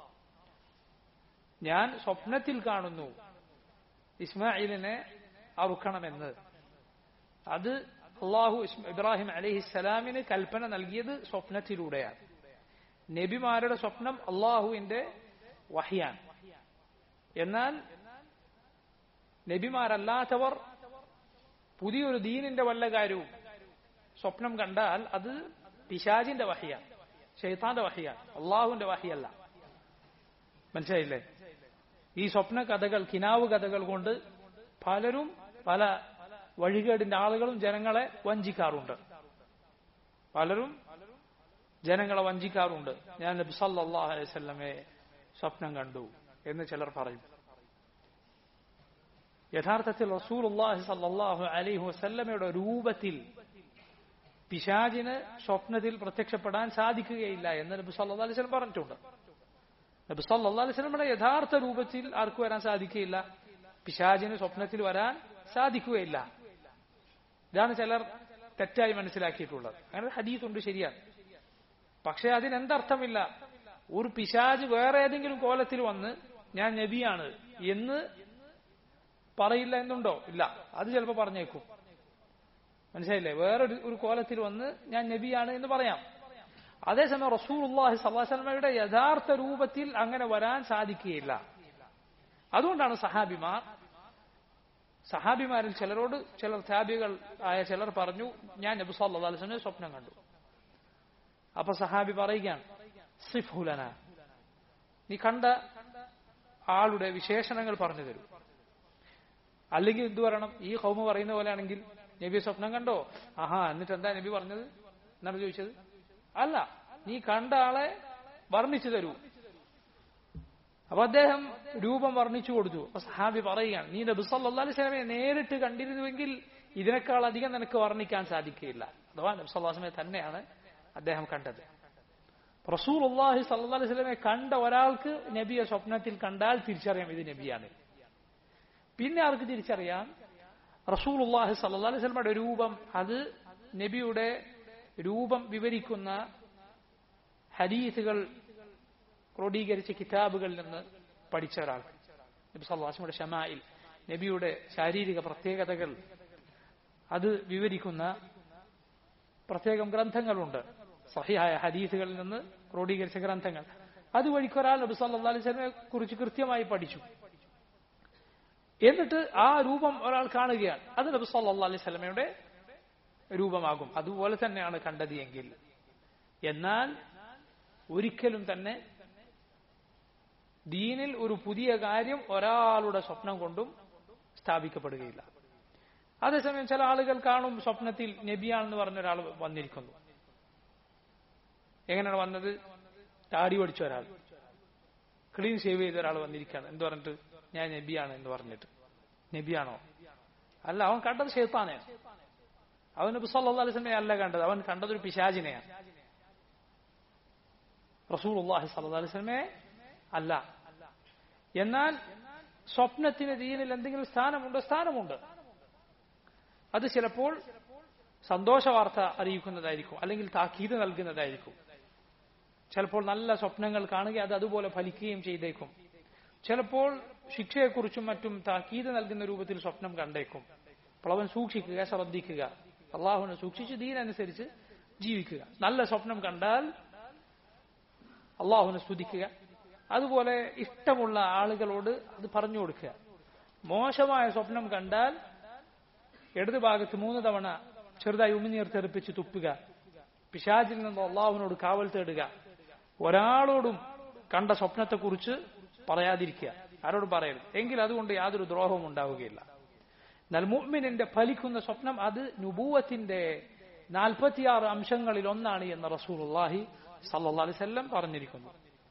ഞാൻ സ്വപ്നത്തിൽ കാണുന്നു ഇസ്മായിലിനെ അറുക്കണമെന്ന് അത് അള്ളാഹു ഇബ്രാഹിം അലഹിസലാമിന് കൽപ്പന നൽകിയത് സ്വപ്നത്തിലൂടെയാണ് നബിമാരുടെ സ്വപ്നം അള്ളാഹുവിന്റെ വഹിയാണ് എന്നാൽ നബിമാരല്ലാത്തവർ പുതിയൊരു ദീനിന്റെ വല്ല കാര്യവും സ്വപ്നം കണ്ടാൽ അത് പിശാജിന്റെ വഹിയാണ് ഷെയ്ത്താന്റെ വഹിയാണ് അള്ളാഹുവിന്റെ വഹിയല്ല മനസ്സിലായില്ലേ ഈ സ്വപ്ന കഥകൾ കിനാവ് കഥകൾ കൊണ്ട് പലരും പല വഴികേടിന്റെ ആളുകളും ജനങ്ങളെ വഞ്ചിക്കാറുണ്ട് പലരും ജനങ്ങളെ വഞ്ചിക്കാറുണ്ട് ഞാൻ നബി സല്ലല്ലാഹു അലൈഹി വസല്ലമയെ സ്വപ്നം കണ്ടു എന്ന് ചിലർ പറയും യഥാർത്ഥത്തിൽ റസൂലുള്ളാഹി സല്ലല്ലാഹു അലൈഹി വസല്ലമയുടെ രൂപത്തിൽ പിശാജിന് സ്വപ്നത്തിൽ പ്രത്യക്ഷപ്പെടാൻ സാധിക്കുകയില്ല എന്ന് നബി സല്ലല്ലാഹു അലൈഹി വസല്ലം പറഞ്ഞിട്ടുണ്ട് നബി സല്ലല്ലാഹു അലൈഹി വസല്ലമയുടെ യഥാർത്ഥ രൂപത്തിൽ ആർക്ക് വരാൻ സാധിക്കുകയില്ല പിശാജിന് സ്വപ്നത്തിൽ വരാൻ സാധിക്കുകയില്ല ഇതാണ് ചിലർ തെറ്റായി മനസ്സിലാക്കിയിട്ടുള്ളത് അങ്ങനെ ഹദീസ് ഉണ്ട് ശരിയാണ് പക്ഷെ അതിനെന്തർത്ഥമില്ല ഒരു പിശാജ് വേറെ ഏതെങ്കിലും കോലത്തിൽ വന്ന് ഞാൻ നബിയാണ് എന്ന് പറയില്ല എന്നുണ്ടോ ഇല്ല അത് ചിലപ്പോൾ പറഞ്ഞേക്കും മനസ്സിലായില്ലേ വേറൊരു ഒരു കോലത്തിൽ വന്ന് ഞാൻ നബിയാണ് എന്ന് പറയാം അതേസമയം റസൂൽ അള്ളാഹി സല്ലാസ്ലമയുടെ യഥാർത്ഥ രൂപത്തിൽ അങ്ങനെ വരാൻ സാധിക്കുകയില്ല അതുകൊണ്ടാണ് സഹാബിമാർ സഹാബിമാരിൽ ചിലരോട് ചിലർ ത്യാബികൾ ആയ ചിലർ പറഞ്ഞു ഞാൻ നബി സല്ലാ അലിസ്ലമിനെ സ്വപ്നം കണ്ടു അപ്പൊ സഹാബി പറയുകയാണ് സിഫുലന നീ കണ്ട ആളുടെ വിശേഷണങ്ങൾ പറഞ്ഞു തരൂ അല്ലെങ്കിൽ എന്തു പറയണം ഈ കൗമ പറയുന്ന പോലെയാണെങ്കിൽ നബി സ്വപ്നം കണ്ടോ ആഹാ എന്നിട്ട് എന്താ നബി പറഞ്ഞത് എന്നാണ് ചോദിച്ചത് അല്ല നീ കണ്ട ആളെ വർണ്ണിച്ചു തരൂ അപ്പൊ അദ്ദേഹം രൂപം വർണ്ണിച്ചു കൊടുത്തു അപ്പൊ സഹാബി പറയുകയാണ് നീ നബി സല്ലാ അലൈഹി സ്വലമെ നേരിട്ട് കണ്ടിരുന്നുവെങ്കിൽ ഇതിനേക്കാൾ അധികം നിനക്ക് വർണ്ണിക്കാൻ സാധിക്കുകയില്ല അഥവാ നബി സല്ലാസ്മെ തന്നെയാണ് അദ്ദേഹം കണ്ടത് റസൂൽ അള്ളാഹി സല്ലാ അലൈഹി സ്വലമെ കണ്ട ഒരാൾക്ക് നബിയെ സ്വപ്നത്തിൽ കണ്ടാൽ തിരിച്ചറിയാം ഇത് നബിയാണ് പിന്നെ ആർക്ക് തിരിച്ചറിയാം റസൂൽ അള്ളാഹി സല്ലാ അലൈഹി സ്വലമയുടെ രൂപം അത് നബിയുടെ രൂപം വിവരിക്കുന്ന ഹദീസുകൾ ക്രോഡീകരിച്ച കിതാബുകളിൽ നിന്ന് പഠിച്ച ഒരാൾ നബി സല്ലാസ്മയുടെ ഷമായിൽ നബിയുടെ ശാരീരിക പ്രത്യേകതകൾ അത് വിവരിക്കുന്ന പ്രത്യേകം ഗ്രന്ഥങ്ങളുണ്ട് സഹിയായ ഹദീസുകളിൽ നിന്ന് ക്രോഡീകരിച്ച ഗ്രന്ഥങ്ങൾ അതുവഴിക്ക് ഒരാൾ നബി സല്ലാ അലൈഹിനെ കുറിച്ച് കൃത്യമായി പഠിച്ചു എന്നിട്ട് ആ രൂപം ഒരാൾ കാണുകയാണ് അത് നബി സല്ലാ അലൈഹി സ്വലമയുടെ രൂപമാകും അതുപോലെ തന്നെയാണ് കണ്ടത് എങ്കിൽ എന്നാൽ ഒരിക്കലും തന്നെ ദീനിൽ ഒരു പുതിയ കാര്യം ഒരാളുടെ സ്വപ്നം കൊണ്ടും സ്ഥാപിക്കപ്പെടുകയില്ല അതേസമയം ചില ആളുകൾ കാണും സ്വപ്നത്തിൽ നബിയാണെന്ന് പറഞ്ഞ ഒരാൾ വന്നിരിക്കുന്നു എങ്ങനെയാണ് വന്നത് താടി പഠിച്ച ഒരാൾ ക്ലീൻ ഷേവ് ചെയ്ത ഒരാൾ വന്നിരിക്കുകയാണ് എന്ന് പറഞ്ഞിട്ട് ഞാൻ നബിയാണ് എന്ന് പറഞ്ഞിട്ട് നബിയാണോ അല്ല അവൻ കണ്ടത് ഷെയ്ത്താനെയാണ് അവൻ നബി സല്ലാ അലിസ്മയെ അല്ല കണ്ടത് അവൻ കണ്ടത് ഒരു പിശാചിനെയാണ് റസൂൽ അള്ളാഹി സല്ലാ അലിസ്മയെ അല്ല എന്നാൽ സ്വപ്നത്തിന് ദീനിൽ എന്തെങ്കിലും സ്ഥാനമുണ്ടോ സ്ഥാനമുണ്ട് അത് ചിലപ്പോൾ സന്തോഷ വാർത്ത അറിയിക്കുന്നതായിരിക്കും അല്ലെങ്കിൽ താക്കീത് നൽകുന്നതായിരിക്കും ചിലപ്പോൾ നല്ല സ്വപ്നങ്ങൾ കാണുക അത് അതുപോലെ ഫലിക്കുകയും ചെയ്തേക്കും ചിലപ്പോൾ ശിക്ഷയെക്കുറിച്ചും മറ്റും താക്കീത് നൽകുന്ന രൂപത്തിൽ സ്വപ്നം കണ്ടേക്കും അപ്പോൾ അവൻ സൂക്ഷിക്കുക ശ്രദ്ധിക്കുക അള്ളാഹുവിനെ സൂക്ഷിച്ച് ദീനനുസരിച്ച് ജീവിക്കുക നല്ല സ്വപ്നം കണ്ടാൽ അള്ളാഹുവിനെ സ്തുതിക്കുക അതുപോലെ ഇഷ്ടമുള്ള ആളുകളോട് അത് പറഞ്ഞു കൊടുക്കുക മോശമായ സ്വപ്നം കണ്ടാൽ ഇടത് ഭാഗത്ത് മൂന്ന് തവണ ചെറുതായി ഉമിനീർ തെറിപ്പിച്ച് തുപ്പുക പിശാചിൽ നിന്ന് അള്ളാഹുവിനോട് കാവൽ തേടുക ഒരാളോടും കണ്ട സ്വപ്നത്തെക്കുറിച്ച് പറയാതിരിക്കുക ആരോടും പറയരുത് എങ്കിൽ അതുകൊണ്ട് യാതൊരു ദ്രോഹവും ഉണ്ടാവുകയില്ല എന്നാൽ മുഅ്മിനിന്റെ ഫലിക്കുന്ന സ്വപ്നം അത് നുബൂവത്തിന്റെ നാൽപ്പത്തിയാറ് അംശങ്ങളിൽ ഒന്നാണ് എന്ന് റസൂലുള്ളാഹി സല്ലല്ലാഹു അലൈഹി വസല്ലം പറഞ്ഞിരിക്കുന്നു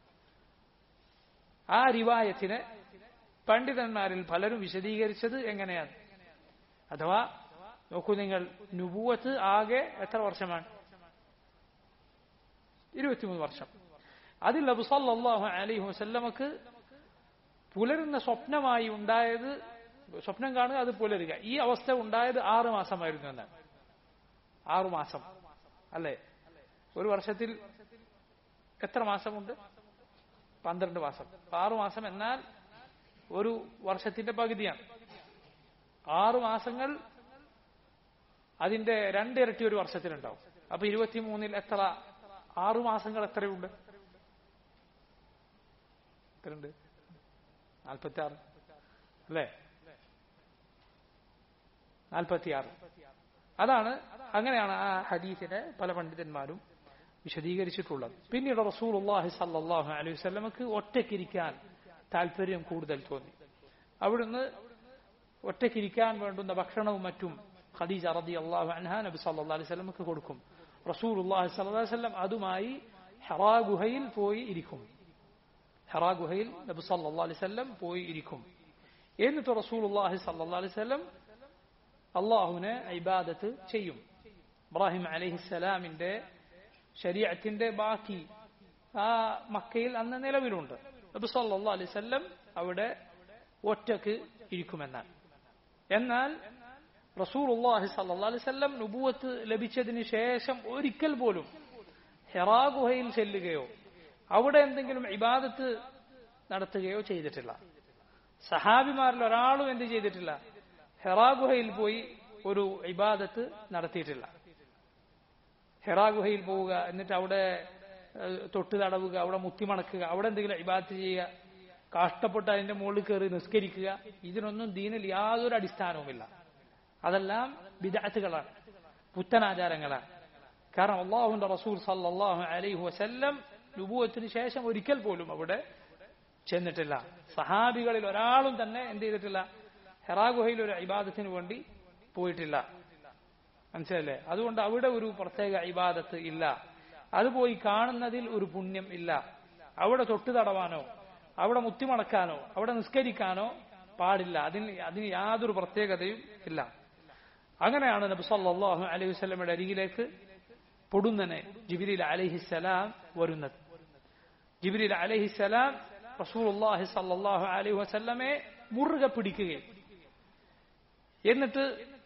ആ റിവായത്തിനെ പണ്ഡിതന്മാരിൽ പലരും വിശദീകരിച്ചത് എങ്ങനെയാണ് അഥവാ നോക്കൂ നിങ്ങൾ നുബൂവത്ത് ആകെ എത്ര വർഷമാണ് ഇരുപത്തിമൂന്ന് വർഷം അതിൽ നബി സല്ലല്ലാഹു അലൈഹി വസല്ലമക്ക് പുലരുന്ന സ്വപ്നമായി ഉണ്ടായത് സ്വപ്നം കാണുക അത് പുലരുക ഈ അവസ്ഥ ഉണ്ടായത് ആറു മാസമായിരുന്നു എന്നാണ് ആറു മാസം അല്ലേ ഒരു വർഷത്തിൽ എത്ര മാസമുണ്ട് പന്ത്രണ്ട് മാസം ആറു മാസം എന്നാൽ ഒരു വർഷത്തിന്റെ പകുതിയാണ് ആറു മാസങ്ങൾ അതിന്റെ രണ്ടിരട്ടി ഒരു വർഷത്തിലുണ്ടാവും അപ്പൊ ഇരുപത്തിമൂന്നിൽ എത്ര ആറു മാസങ്ങൾ എത്രയുണ്ട് എത്രയുണ്ട് നാൽപ്പത്തി ആറ് അല്ലേ നാൽപ്പത്തിയാറ് അതാണ് അങ്ങനെയാണ് ആ ഹദീസിനെ പല പണ്ഡിതന്മാരും വിശദീകരിച്ചിട്ടുള്ളത് പിന്നീട് റസൂൽ അള്ളാഹി സല്ലാഹു അലൈഹി വസ്ലമക്ക് ഒറ്റയ്ക്കിരിക്കാൻ താല്പര്യം കൂടുതൽ തോന്നി അവിടുന്ന് ഒറ്റയ്ക്കിരിക്കാൻ വേണ്ടുന്ന ഭക്ഷണവും മറ്റും ഖദീജ റതി അള്ളാഹു അൻഹ നബി സല്ലാ അലൈഹി സ്വലമക്ക് കൊടുക്കും റസൂൽ അള്ളാഹി സല്ലാ വല്ലം അതുമായി ഹെറാ ഗുഹയിൽ പോയി ഇരിക്കും ഹെറാ ഗുഹയിൽ നബി സല്ലാ അലൈഹി സ്വലം പോയി ഇരിക്കും എന്നിട്ട് റസൂൽ അള്ളാഹി സല്ലാ അലൈഹി സ്വലം അള്ളാഹുവിനെ ഇബാദത്ത് ചെയ്യും ഇബ്രാഹിം അലഹിസ്സലാമിന്റെ ശരീരത്തിന്റെ ബാക്കി ആ മക്കയിൽ അന്ന് നിലവിലുണ്ട് നബി സല്ലാ അലൈഹി സ്വല്ലം അവിടെ ഒറ്റക്ക് ഇരിക്കുമെന്നാണ് എന്നാൽ റസൂൽ അള്ളാഹി സല്ലാ അലൈഹി സ്വല്ലം നുബൂവത്ത് ലഭിച്ചതിന് ശേഷം ഒരിക്കൽ പോലും ഹെറാ ഗുഹയിൽ ചെല്ലുകയോ അവിടെ എന്തെങ്കിലും ഇബാദത്ത് നടത്തുകയോ ചെയ്തിട്ടില്ല സഹാബിമാരിൽ ഒരാളും എന്ത് ചെയ്തിട്ടില്ല ഹെറാ ഗുഹയിൽ പോയി ഒരു ഇബാദത്ത് നടത്തിയിട്ടില്ല ഹെറാ ഗുഹയിൽ പോവുക എന്നിട്ട് അവിടെ തൊട്ട് തടവുക അവിടെ മുത്തിമണക്കുക അവിടെ എന്തെങ്കിലും ഇബാദത്ത് ചെയ്യുക കഷ്ടപ്പെട്ട് അതിന്റെ മുകളിൽ കയറി നിസ്കരിക്കുക ഇതിനൊന്നും ദീനിൽ യാതൊരു അടിസ്ഥാനവുമില്ല അതെല്ലാം വിദാത്തുകളാണ് പുത്തനാചാരങ്ങളാണ് കാരണം അള്ളാഹുന്റെ റസൂൽ സല്ലാഹു അലൈഹി വസല്ലം നുപൂവത്തിന് ശേഷം ഒരിക്കൽ പോലും അവിടെ ചെന്നിട്ടില്ല സഹാബികളിൽ ഒരാളും തന്നെ എന്ത് ചെയ്തിട്ടില്ല ഹെറാ ഗുഹയിൽ ഒരു ഇബാദത്തിന് വേണ്ടി പോയിട്ടില്ല മനസ്സിലല്ലേ അതുകൊണ്ട് അവിടെ ഒരു പ്രത്യേക ഇബാദത്ത് ഇല്ല അത് പോയി കാണുന്നതിൽ ഒരു പുണ്യം ഇല്ല അവിടെ തൊട്ടു തടവാനോ അവിടെ മുത്തിമടക്കാനോ അവിടെ നിസ്കരിക്കാനോ പാടില്ല അതിന് അതിന് യാതൊരു പ്രത്യേകതയും ഇല്ല അങ്ങനെയാണ് നബി സല്ലല്ലാഹു അലൈഹി വസല്ലമയുടെ അരികിലേക്ക് പൊടുന്നനെ ജിബിരിൽ അലൈഹിസ്സലാം വരുന്നത് ജിബിരിൽ അലൈഹിസ്സലാം റസൂലുള്ളാഹി സല്ലല്ലാഹു അലൈഹി വസല്ലമയെ മുറുകെ പിടിക്കുകയും എന്നിട്ട്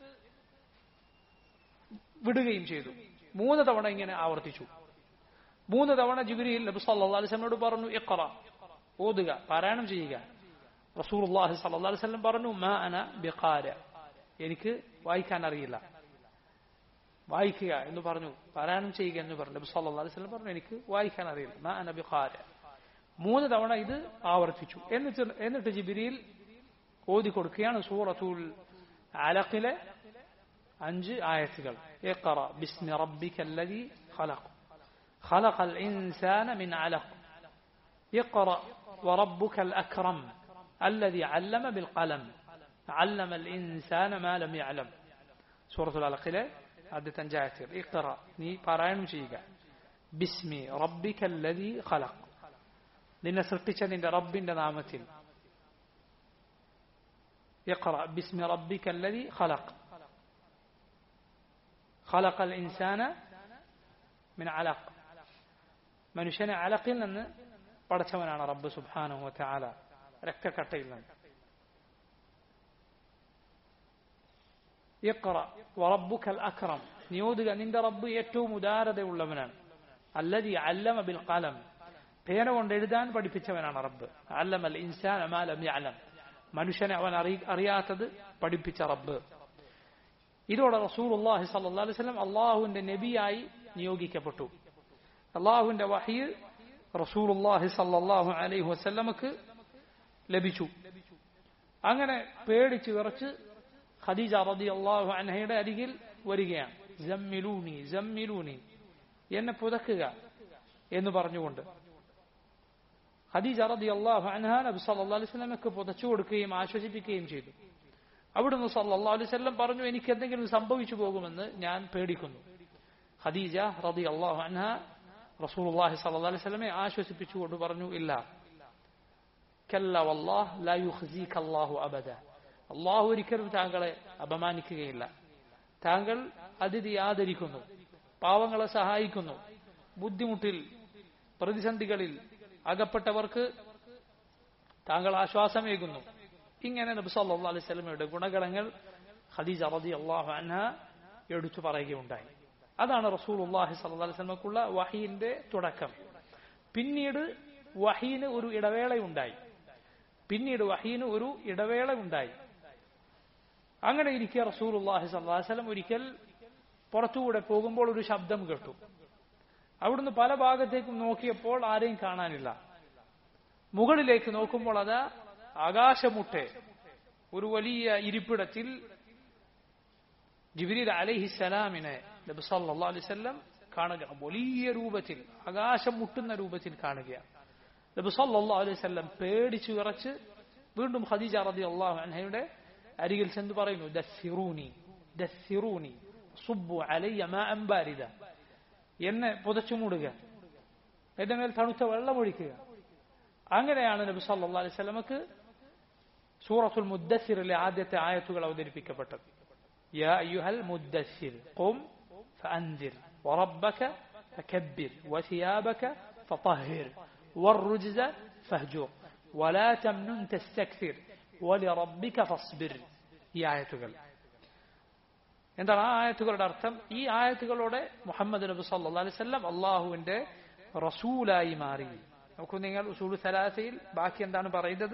വിടുകയും ചെയ്തു മൂന്ന് തവണ ഇങ്ങനെ ആവർത്തിച്ചു മൂന്ന് തവണ ജിബിരിയിൽ നബി സല്ലല്ലാഹു അലൈഹി വസല്ലമയോട് പറഞ്ഞു ഇഖ്റ ഓതുക പാരായണം ചെയ്യുക റസൂലുള്ളാഹി സ്വല്ലല്ലാഹു അലൈഹി വസല്ലം പറഞ്ഞു മാ അന ബിഖാര എനിക്ക് വായിക്കാൻ അറിയില്ല വായിക്കുക എന്ന് പറഞ്ഞു പാരായണം ചെയ്യുക എന്ന് പറഞ്ഞു നബി സല്ലല്ലാഹു അലൈഹി വസല്ലം പറഞ്ഞു എനിക്ക് വായിക്കാൻ അറിയില്ല മാ അന ബിഖാര മൂന്ന് തവണ ഇത് ആവർത്തിച്ചു എന്നിട്ട് എന്നിട്ട് ജിബിരിയിൽ ഓതി കൊടുക്കുകയാണ് സൂറത്തുൽ അലഖിലെ അഞ്ച് ആയത്തുകൾ ഇഖറ ബിസ്മി റബ്ബിക്കല്ലദീ ഖലഖ് خلق الإنسان من علق اقرأ وربك الأكرم الذي علم بالقلم علم الإنسان ما لم يعلم سورة العلق ആദ്യത്തെ അഞ്ചായത്തിൽ ഇഖറ നീ പാരായണം ചെയ്യുക ബിസ്മി റബ്ബിക അല്ലദീ ഖലഖ് നിന്നെ സൃഷ്ടിച്ച നിന്റെ റബ്ബിന്റെ നാമത്തിൽ ഇഖറ ബിസ്മി റബ്ബിക അല്ലദീ ഖലഖ് خلق الإنسان من علق മനുഷ്യനെ അലക്കിൽ നിന്ന് പടച്ചവനാണ് റബ്ബ് സുബ്ഹാനഹു വതആല രക്തക്കട്ടയിൽ നിന്ന് ഇഖ്റ വറബ്ബുക്കൽ അക്രം നിയോതുക നിന്റെ റബ്ബ് ഏറ്റവും ഉദാരതയുള്ളവനാണ് അല്ലതി അല്ലമ ബിൽ ഖലം പേന കൊണ്ട് എഴുതാൻ പഠിപ്പിച്ചവനാണ് റബ്ബ് അല്ലമൽ ഇൻസാൻ അമാലം യഅലം മനുഷ്യനെ അവൻ അറിയാത്തത് പഠിപ്പിച്ച റബ്ബ് ഇതോടെ റസൂലുള്ളാഹി സ്വല്ലല്ലാഹു അലൈഹി വസല്ലം അള്ളാഹുവിന്റെ നബിയായി നിയോഗിക്കപ്പെട്ടു അള്ളാഹുവിന്റെ വഹീർ റസൂലുള്ളാഹി സല്ലല്ലാഹു അലൈഹി വസല്ലമക്ക് ലഭിച്ചു അങ്ങനെ പേടിച്ച് വിറച്ച് ഖദീജ റളിയല്ലാഹു അൻഹയുടെ അരികിൽ വരികയാണ് ജമ്മിലൂനി ജമ്മിലൂനി എന്നെ പുതക്കുക എന്ന് പറഞ്ഞുകൊണ്ട് ഖദീജ റളിയല്ലാഹു അൻഹ നബി സല്ലല്ലാഹു അലൈഹി വസല്ലമക്ക് പുതച്ചു കൊടുക്കുകയും ആശ്വസിപ്പിക്കുകയും ചെയ്തു അവിടുന്ന് സല്ലല്ലാഹു അലൈഹി വസല്ലം പറഞ്ഞു എനിക്ക് എന്തെങ്കിലും സംഭവിച്ചു പോകുമെന്ന് ഞാൻ പേടിക്കുന്നു ഖദീജ റളിയല്ലാഹു അൻഹ റസൂലുള്ളാഹി സ്വല്ലല്ലാഹു അലൈഹി വസല്ലമയെ ആശ്വസിപ്പിച്ചുകൊണ്ട് പറഞ്ഞു ഇല്ല കല്ല വല്ലാഹ് ലാ യുഖ്സീക അല്ലാഹു അബദ അല്ലാഹു ഒരിക്കലും താങ്കളെ അപമാനിക്കുകയില്ല താങ്കൾ അതിഥി ആദരിക്കുന്നു പാവങ്ങളെ സഹായിക്കുന്നു ബുദ്ധിമുട്ടിൽ പ്രതിസന്ധികളിൽ അകപ്പെട്ടവർക്ക് താങ്കൾ ആശ്വാസമേകുന്നു ഇങ്ങനെ നബി സല്ലല്ലാഹു അലൈഹി വസല്ലമയുടെ ഗുണഗണങ്ങൾ ഖദീജ റളിയല്ലാഹു അൻഹ എടുത്തു പറയുകയുണ്ടായി അതാണ് റസൂലുള്ളാഹി സ്വല്ലല്ലാഹു അലൈഹി വസല്ലമക്കുള്ള വഹീന്റെ തുടക്കം പിന്നീട് വഹീന് ഒരു ഇടവേളയുണ്ടായി പിന്നീട് വഹീന് ഒരു ഇടവേള ഉണ്ടായി അങ്ങനെ ഇരിക്കെ റസൂലുള്ളാഹി സ്വല്ലല്ലാഹു അലൈഹി വസല്ലം ഒരിക്കൽ പുറത്തുകൂടെ പോകുമ്പോൾ ഒരു ശബ്ദം കേട്ടു അവിടുന്ന് പല ഭാഗത്തേക്കും നോക്കിയപ്പോൾ ആരെയും കാണാനില്ല മുകളിലേക്ക് നോക്കുമ്പോൾ അത് ആകാശമുട്ടെ ഒരു വലിയ ഇരിപ്പിടത്തിൽ ജിബിരിൽ അലഹിസലാമിനെ നബി സല്ലല്ലാഹു അലൈഹി വസല്ലം കാണുക വലിയ രൂപത്തിൽ ആകാശം മുട്ടുന്ന രൂപത്തിൽ കാണുകയാണ് നബി സല്ലല്ലാഹു അലൈഹി വസല്ലം പേടിച്ചു വിറച്ച് വീണ്ടും ഖദീജ റളിയല്ലാഹു അൻഹയുടെ അരികിൽ ചെന്ന് പറയുന്നു ദസ്സിറൂനി ദസ്സിറൂനി സുബ്ബു അലയ്യ മാഅൻ ബാരിദ എന്നെ പുതച്ചു മൂടുക എന്റെ മേൽ തണുത്ത വെള്ളം ഒഴിക്കുക അങ്ങനെയാണ് നബി സല്ലല്ലാഹു അലൈഹി വസല്ലമക്ക് സൂറത്തുൽ മുദ്ദസ്സിറിലെ ആദ്യത്തെ ആയത്തുകൾ അവതരിപ്പിക്കപ്പെട്ടത് يا أيها المدثر قم فأنذر وربك فكبر وثيابك فطهر والرجز فاهجر ولا تمنن تستكثر ولربك فاصبر ഈ ആയത്തുകൾ എന്താണ് ആ ആയത്തുകളുടെ അർത്ഥം ഈ ആയത്തുകളോടെ മുഹമ്മദ് നബി സല്ലല്ലാഹു അലൈഹി വസല്ലം അള്ളാഹുവിന്റെ റസൂലായി മാറി നോക്കൂ നിങ്ങൾ ഉസൂൽ സലാസയിൽ ബാക്കി എന്താണ് പറയുന്നത്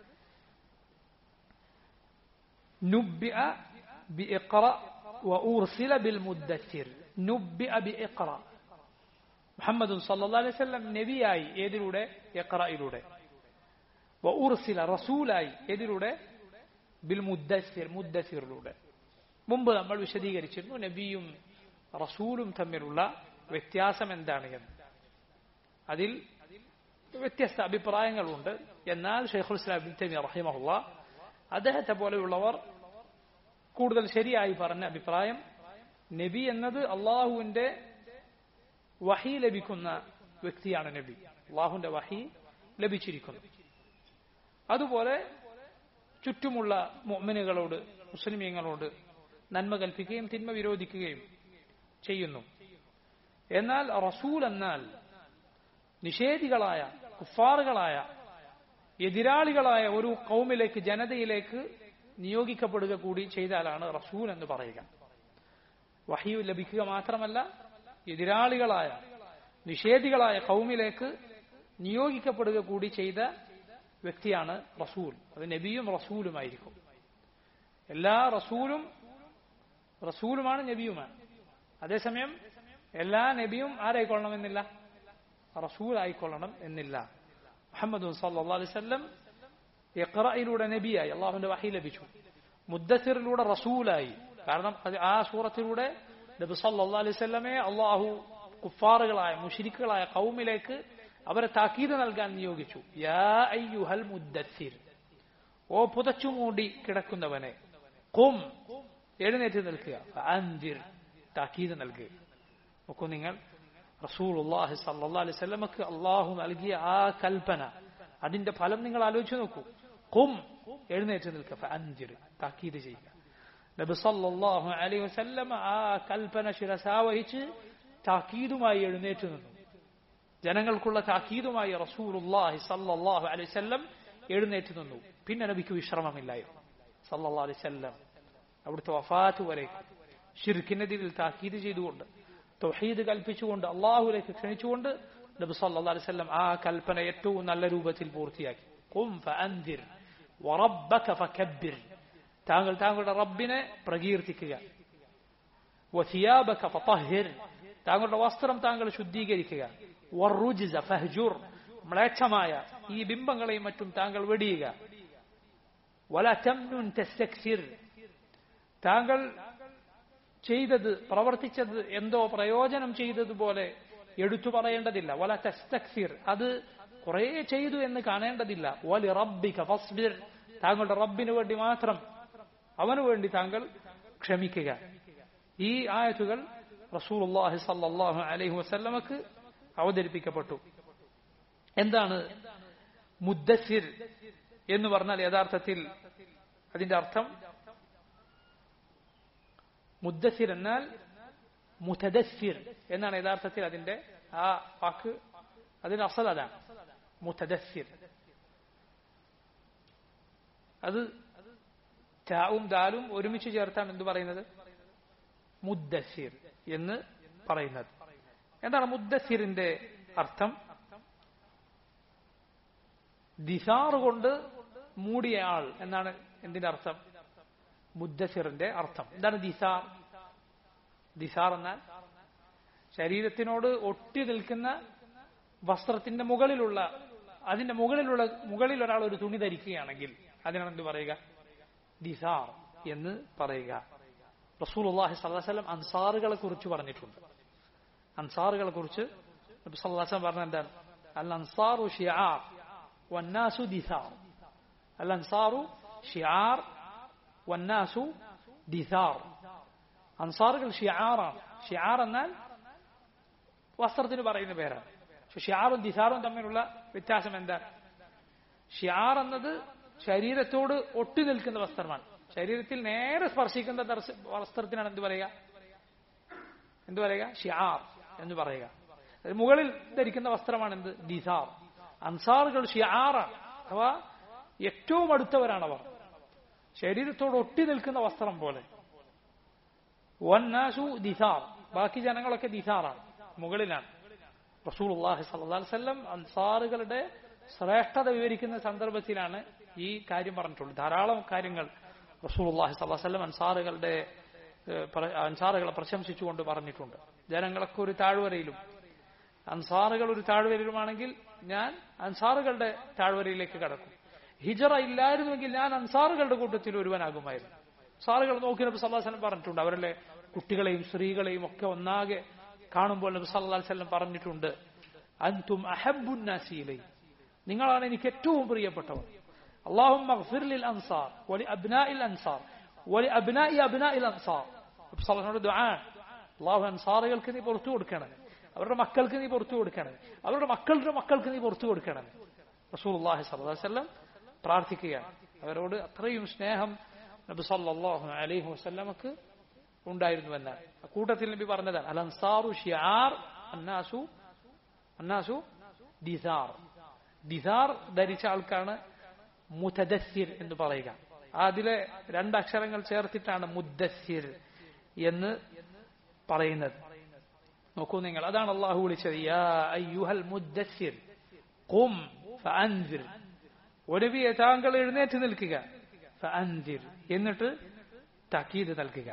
നുബ്ബിഅ بإقرأ وأرسل بالمدثر نبئ بإقرأ محمد صلى الله عليه وسلم നബിയായി ഏതിലൂടെ ഇഖ്റയിലൂടെ വഉർസില റസൂലായി ഏതിലൂടെ ബിൽ മുദ്ദസിർ മുദ്ദസിറിലൂടെ മുമ്പ് നമ്മൾ വിശദീകരിച്ചിരുന്നു നബിയും റസൂലും തമ്മിലുള്ള വ്യത്യാസം എന്താണ് എന്ന് അതിൽ വ്യത്യസ്ത അഭിപ്രായങ്ങളുണ്ട് എന്നാൽ ഷെയ്ഖുൽ ഇസ്ലാം ഇബ്നു തൈമിയ റഹിമഹുള്ള അദ്ദേഹത്തെ പോലെയുള്ളവർ കൂടുതൽ ശരിയായി പറഞ്ഞ അഭിപ്രായം നബി എന്നത് അള്ളാഹുവിന്റെ വഹി ലഭിക്കുന്ന വ്യക്തിയാണ് നബി അള്ളാഹുവിന്റെ വഹി ലഭിച്ചിരിക്കുന്നു അതുപോലെ ചുറ്റുമുള്ള മുഅ്മിനുകളോട് മുസ്ലിമീങ്ങളോട് നന്മ കൽപ്പിക്കുകയും തിന്മ വിരോധിക്കുകയും ചെയ്യുന്നു എന്നാൽ റസൂൽ എന്നാൽ നിഷേധികളായ കുഫാറുകളായ എതിരാളികളായ ഒരു കൗമിലേക്ക് ജനതയിലേക്ക് നിയോഗിക്കപ്പെടുക കൂടി ചെയ്താലാണ് റസൂൽ എന്ന് പറയുക വഹിയു ലഭിക്കുക മാത്രമല്ല എതിരാളികളായ നിഷേധികളായ കൗമിലേക്ക് നിയോഗിക്കപ്പെടുക കൂടി ചെയ്ത വ്യക്തിയാണ് റസൂൽ അത് നബിയും റസൂലുമായിരിക്കും എല്ലാ റസൂലും റസൂലുമാണ് നബിയുമാണ് അതേസമയം എല്ലാ നബിയും ആരായിക്കൊള്ളണമെന്നില്ല റസൂൽ ആയിക്കൊള്ളണം എന്നില്ല മുഹമ്മദ് സല്ലാ അലൈവല്ലം ഇഖ്റയിലൂടെ നബിയായി അള്ളാഹുവിന്റെ വഹി ലഭിച്ചു മുദ്ദസിറിലൂടെ റസൂലായി കാരണം അത് ആ സൂറത്തിലൂടെ നബി സല്ലാ അലൈവല്ലമെ അള്ളാഹു കുഫാറുകളായ മുഷിരിക്കുകളായ കൗമിലേക്ക് അവരെ താക്കീത് നൽകാൻ നിയോഗിച്ചു യാ അയ്യുഹൽ മുദ്ദസിർ ഓ പുതച്ചു മൂടി കിടക്കുന്നവനെ കും എഴുന്നേറ്റ് നിൽക്കുക അന്തിർ താക്കീത് നൽകുക നോക്കൂ നിങ്ങൾ റസൂൽ അള്ളാഹി സല്ലാ അലൈഹി സ്വലമക്ക് അള്ളാഹു നൽകിയ ആ കൽപ്പന അതിന്റെ ഫലം നിങ്ങൾ ആലോചിച്ച് നോക്കൂ കും എഴുന്നേറ്റ് നിൽക്കുക അന്തിർ താക്കീത് ചെയ്യുക നബി സല്ലാഹു അലൈഹി വസല്ലം ആ കൽപ്പന ശിരസാവഹിച്ച് താക്കീതുമായി എഴുന്നേറ്റ് നിന്നു ജനങ്ങൾക്കുള്ള താക്കീതുമായി റസൂലുല്ലാഹി സല്ലാഹു അലൈഹി വസല്ലം എഴുന്നേറ്റ് നിന്നു പിന്നെ നബിക്ക് വിശ്രമമില്ലായിരുന്നു സല്ലാ അലൈഹി വസല്ലം അവിടുത്തെ വഫാത്ത് വരേക്കും ഷിർക്കിനെതിരിൽ താക്കീത് ചെയ്തുകൊണ്ട് തൗഹീദ് കൽപ്പിച്ചുകൊണ്ട് അള്ളാഹുലേക്ക് ക്ഷണിച്ചുകൊണ്ട് നബി സല്ലല്ലാഹു അലൈഹി വസല്ലം ആ കൽപ്പന ഏറ്റവും നല്ല രൂപത്തിൽ പൂർത്തിയാക്കി ഖും ഫഅൻദിർ വറബ്ബക ഫകബ്ബിർ താങ്കൾ താങ്കളുടെ റബ്ബിനെ പ്രകീർത്തിക്കുക വസിയാബക ഫതഹിർ താങ്കളുടെ വസ്ത്രം താങ്കൾ ശുദ്ധീകരിക്കുക വറുജ്സ ഫഹ്ജുർ മ്ലേച്ഛമായ ഈ ബിംബങ്ങളെയും മറ്റും താങ്കൾ വെടിയുക വല തംനുൻ തസ്തക്സിർ താങ്കൾ ചെയ്തത് പ്രവർത്തിച്ചത് എന്തോ പ്രയോജനം ചെയ്തതുപോലെ എടുത്തു പറയേണ്ടതില്ല വല തസ്തക്സിർ അത് കുറെ ചെയ്തു എന്ന് കാണേണ്ടതില്ല വലി റബ്ബിക ഫസ്ബിർ താങ്കളുടെ റബ്ബിന് വേണ്ടി മാത്രം അവനു വേണ്ടി താങ്കൾ ക്ഷമിക്കുക ഈ ആയത്തുകൾ റസൂലുള്ളാഹി സല്ലല്ലാഹു അലൈഹി വസല്ലമക്ക് അവതരിപ്പിക്കപ്പെട്ടു എന്താണ് മുദ്ദസിർ എന്ന് പറഞ്ഞാൽ യഥാർത്ഥത്തിൽ അതിന്റെ അർത്ഥം മുദ്ദസിർ എന്നാൽ മുതദസ്സിർ എന്നാണ് യഥാർത്ഥത്തിൽ അതിന്റെ ആ വാക്ക് അതിന്റെ അസൽ അതാണ് മുതദസ്സിർ അത് ചാവും ദാലും ഒരുമിച്ച് ചേർത്താണ് എന്ത് പറയുന്നത് മുദ്ദസിർ എന്ന് പറയുന്നത് എന്താണ് മുദ്ദസിറിന്റെ അർത്ഥം ദിസാർ കൊണ്ട് മൂടിയ ആൾ എന്നാണ് എന്തിന്റെ അർത്ഥം മുദ്ദസിറിന്റെ അർത്ഥം എന്താണ് ദിസാർ ദിസാർ എന്നാൽ ശരീരത്തിനോട് ഒട്ടി നിൽക്കുന്ന വസ്ത്രത്തിന്റെ മുകളിലുള്ള അതിന്റെ മുകളിലുള്ള മുകളിൽ ഒരാൾ ഒരു തുണി ധരിക്കുകയാണെങ്കിൽ അതിനാണ് എന്ത് പറയുക ദിസാർ എന്ന് പറയുക റസൂൽ അള്ളാഹി സല്ലാസ്ലം അൻസാറുകളെ കുറിച്ച് പറഞ്ഞിട്ടുണ്ട് അൻസാറുകളെ കുറിച്ച് നബി സല്ലാസ്ലം പറഞ്ഞ എന്താണ് അൽ അൻസാറു ഷിയാർ വന്നാസു ദിസാർ അൽ അൻസാറു ഷിയാർ വന്നാസു ദിസാർ അൻസാറുകൾ ഷിയാറാണ് ഷിയാർ എന്നാൽ വസ്ത്രത്തിന് പറയുന്ന പേരാണ് പക്ഷെ ഷിയാറും ദിസാറും തമ്മിലുള്ള വ്യത്യാസം എന്താ ഷിയാർ എന്നത് ശരീരത്തോട് ഒട്ടി നിൽക്കുന്ന വസ്ത്രമാണ് ശരീരത്തിൽ നേരെ സ്പർശിക്കുന്ന വസ്ത്രത്തിനാണ് എന്ത് പറയുക എന്ത് പറയുക ഷിയാർ എന്ന് പറയുക മുകളിൽ ധരിക്കുന്ന വസ്ത്രമാണ് എന്ത് ദിസാർ അൻസാറുകൾ ഷിയാറാണ് അഥവാ ഏറ്റവും അടുത്തവരാണവർ ശരീരത്തോട് ഒട്ടി നിൽക്കുന്ന വസ്ത്രം പോലെ വന്നാസു ദിസാർ ബാക്കി ജനങ്ങളൊക്കെ ദിസാറാണ് മുകളിലാണ് റസൂൽ അള്ളാഹി സല്ലാസ്ലം അൻസാറുകളുടെ ശ്രേഷ്ഠത വിവരിക്കുന്ന സന്ദർഭത്തിലാണ് ഈ കാര്യം പറഞ്ഞിട്ടുള്ളത് ധാരാളം കാര്യങ്ങൾ റസൂൽ അള്ളാഹി സല്ലാസ്ലം അൻസാറുകളുടെ അൻസാറുകളെ പ്രശംസിച്ചുകൊണ്ട് പറഞ്ഞിട്ടുണ്ട് ജനങ്ങളൊക്കെ ഒരു താഴ്വരയിലും അൻസാറുകൾ ഒരു താഴ്വരയിലുമാണെങ്കിൽ ഞാൻ അൻസാറുകളുടെ താഴ്വരയിലേക്ക് കടക്കും ഹിജറ ഇല്ലായിരുന്നുവെങ്കിൽ ഞാൻ അൻസാറുകളുടെ കൂട്ടത്തിൽ ഒരുവനാകുമായിരുന്നു സാറുകൾ നോക്കി നബി സല്ലാസ്ലം പറഞ്ഞിട്ടുണ്ട് അവരിലെ കുട്ടികളെയും സ്ത്രീകളെയും ഒക്കെ ഒന്നാകെ കാണുമ്പോൾ നബി സല്ലാസ്ലം പറഞ്ഞിട്ടുണ്ട് അൻതും അഹബുന്നാസിയിലെ നിങ്ങളാണ് എനിക്ക് ഏറ്റവും പ്രിയപ്പെട്ടവർ اللهم اغفر للأنصار ولأبناء الأنصار ولأبناء أبناء الأنصار നബി ദുആ അള്ളാഹു അൻസാറുകൾക്ക് നീ പുറത്തു കൊടുക്കണം അവരുടെ മക്കൾക്ക് നീ പുറത്തു കൊടുക്കണം അവരുടെ മക്കളുടെ മക്കൾക്ക് നീ പുറത്തു കൊടുക്കണം റസൂൽ അള്ളാഹി സല്ലാസ്ലം പ്രാർത്ഥിക്കുകയാണ് അവരോട് അത്രയും സ്നേഹം നബി സല്ലാഹു അലൈഹി വസ്ല്ലമക്ക് ഉണ്ടായിരുന്നുവെന്നാണ് കൂട്ടത്തിൽ നബി പറഞ്ഞതാണ് അൽ അൻസാറു ഷിയാർ അന്നാസു അന്നാസു ദിസാർ ദിസാർ ധരിച്ച ആൾക്കാണ് മുതദസ്സിർ എന്ന് പറയുക അതിലെ രണ്ടക്ഷരങ്ങൾ ചേർത്തിട്ടാണ് മുദ്ദസ്സിർ എന്ന് പറയുന്നത് നോക്കൂ നിങ്ങൾ അതാണ് അള്ളാഹു വിളിച്ചത് യാ അയ്യുഹൽ മുദ്ദസ്സിർ ഖും ഫഅൻസിർ ഒരവിയെ താങ്കൾ എഴുന്നേറ്റ് നിൽക്കുക ഫഅൻദിർ എന്നിട്ട് താക്കീത് നൽകുക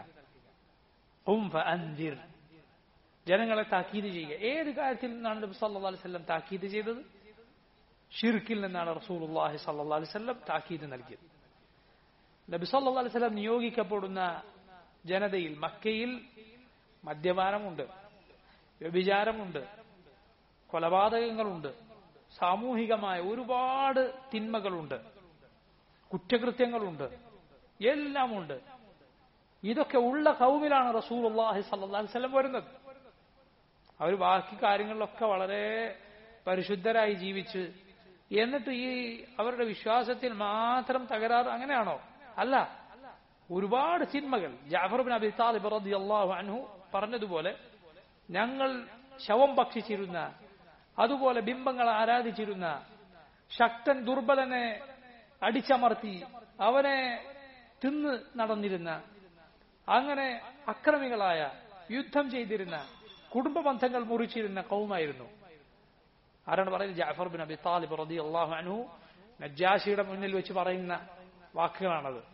ഉം ഫഅൻദിർ ജനങ്ങളെ താക്കീത് ചെയ്യുക ഏത് കാര്യത്തിൽ നിന്നാണ് നബി സല്ലല്ലാഹു അലൈഹി വസല്ലം താക്കീത് ചെയ്തത് ഷിർക്കിൽ നിന്നാണ് റസൂലുള്ളാഹി സല്ലല്ലാഹു അലൈഹി വസല്ലം താക്കീത് നൽകിയത് നബി സല്ലല്ലാഹു അലൈഹി വസല്ലം നിയോഗിക്കപ്പെടുന്ന ജനതയിൽ മക്കയിൽ മദ്യപാനമുണ്ട് വ്യഭിചാരമുണ്ട് കൊലപാതകങ്ങളുണ്ട് സാമൂഹികമായ ഒരുപാട് തിന്മകളുണ്ട് കുറ്റകൃത്യങ്ങളുണ്ട് എല്ലാമുണ്ട് ഇതൊക്കെ ഉള്ള കൗമിലാണ് റസൂൽ അള്ളാഹി സല്ലാഹി സ്വലം വരുന്നത് അവർ ബാക്കി കാര്യങ്ങളിലൊക്കെ വളരെ പരിശുദ്ധരായി ജീവിച്ച് എന്നിട്ട് ഈ അവരുടെ വിശ്വാസത്തിൽ മാത്രം തകരാറ് അങ്ങനെയാണോ അല്ല ഒരുപാട് തിന്മകൾ ജാഫർ ബിൻ അബി താലിബ് റളിയല്ലാഹു അൻഹു പറഞ്ഞതുപോലെ ഞങ്ങൾ ശവം ഭക്ഷിച്ചിരുന്ന അതുപോലെ ബിംബങ്ങൾ ആരാധിച്ചിരുന്ന ശക്തൻ ദുർബലനെ അടിച്ചമർത്തി അവനെ തിന്ന് നടന്നിരുന്ന അങ്ങനെ അക്രമികളായ യുദ്ധം ചെയ്തിരുന്ന കുടുംബ ബന്ധങ്ങൾ മുറിച്ചിരുന്ന കൗമായിരുന്നു ആരാണ് പറയുന്നത് ജാഫർ ബിൻ അബി താലിബ് റതി അള്ളാഹു അനു നജാഷിയുടെ മുന്നിൽ വെച്ച് പറയുന്ന വാക്കുകളാണത്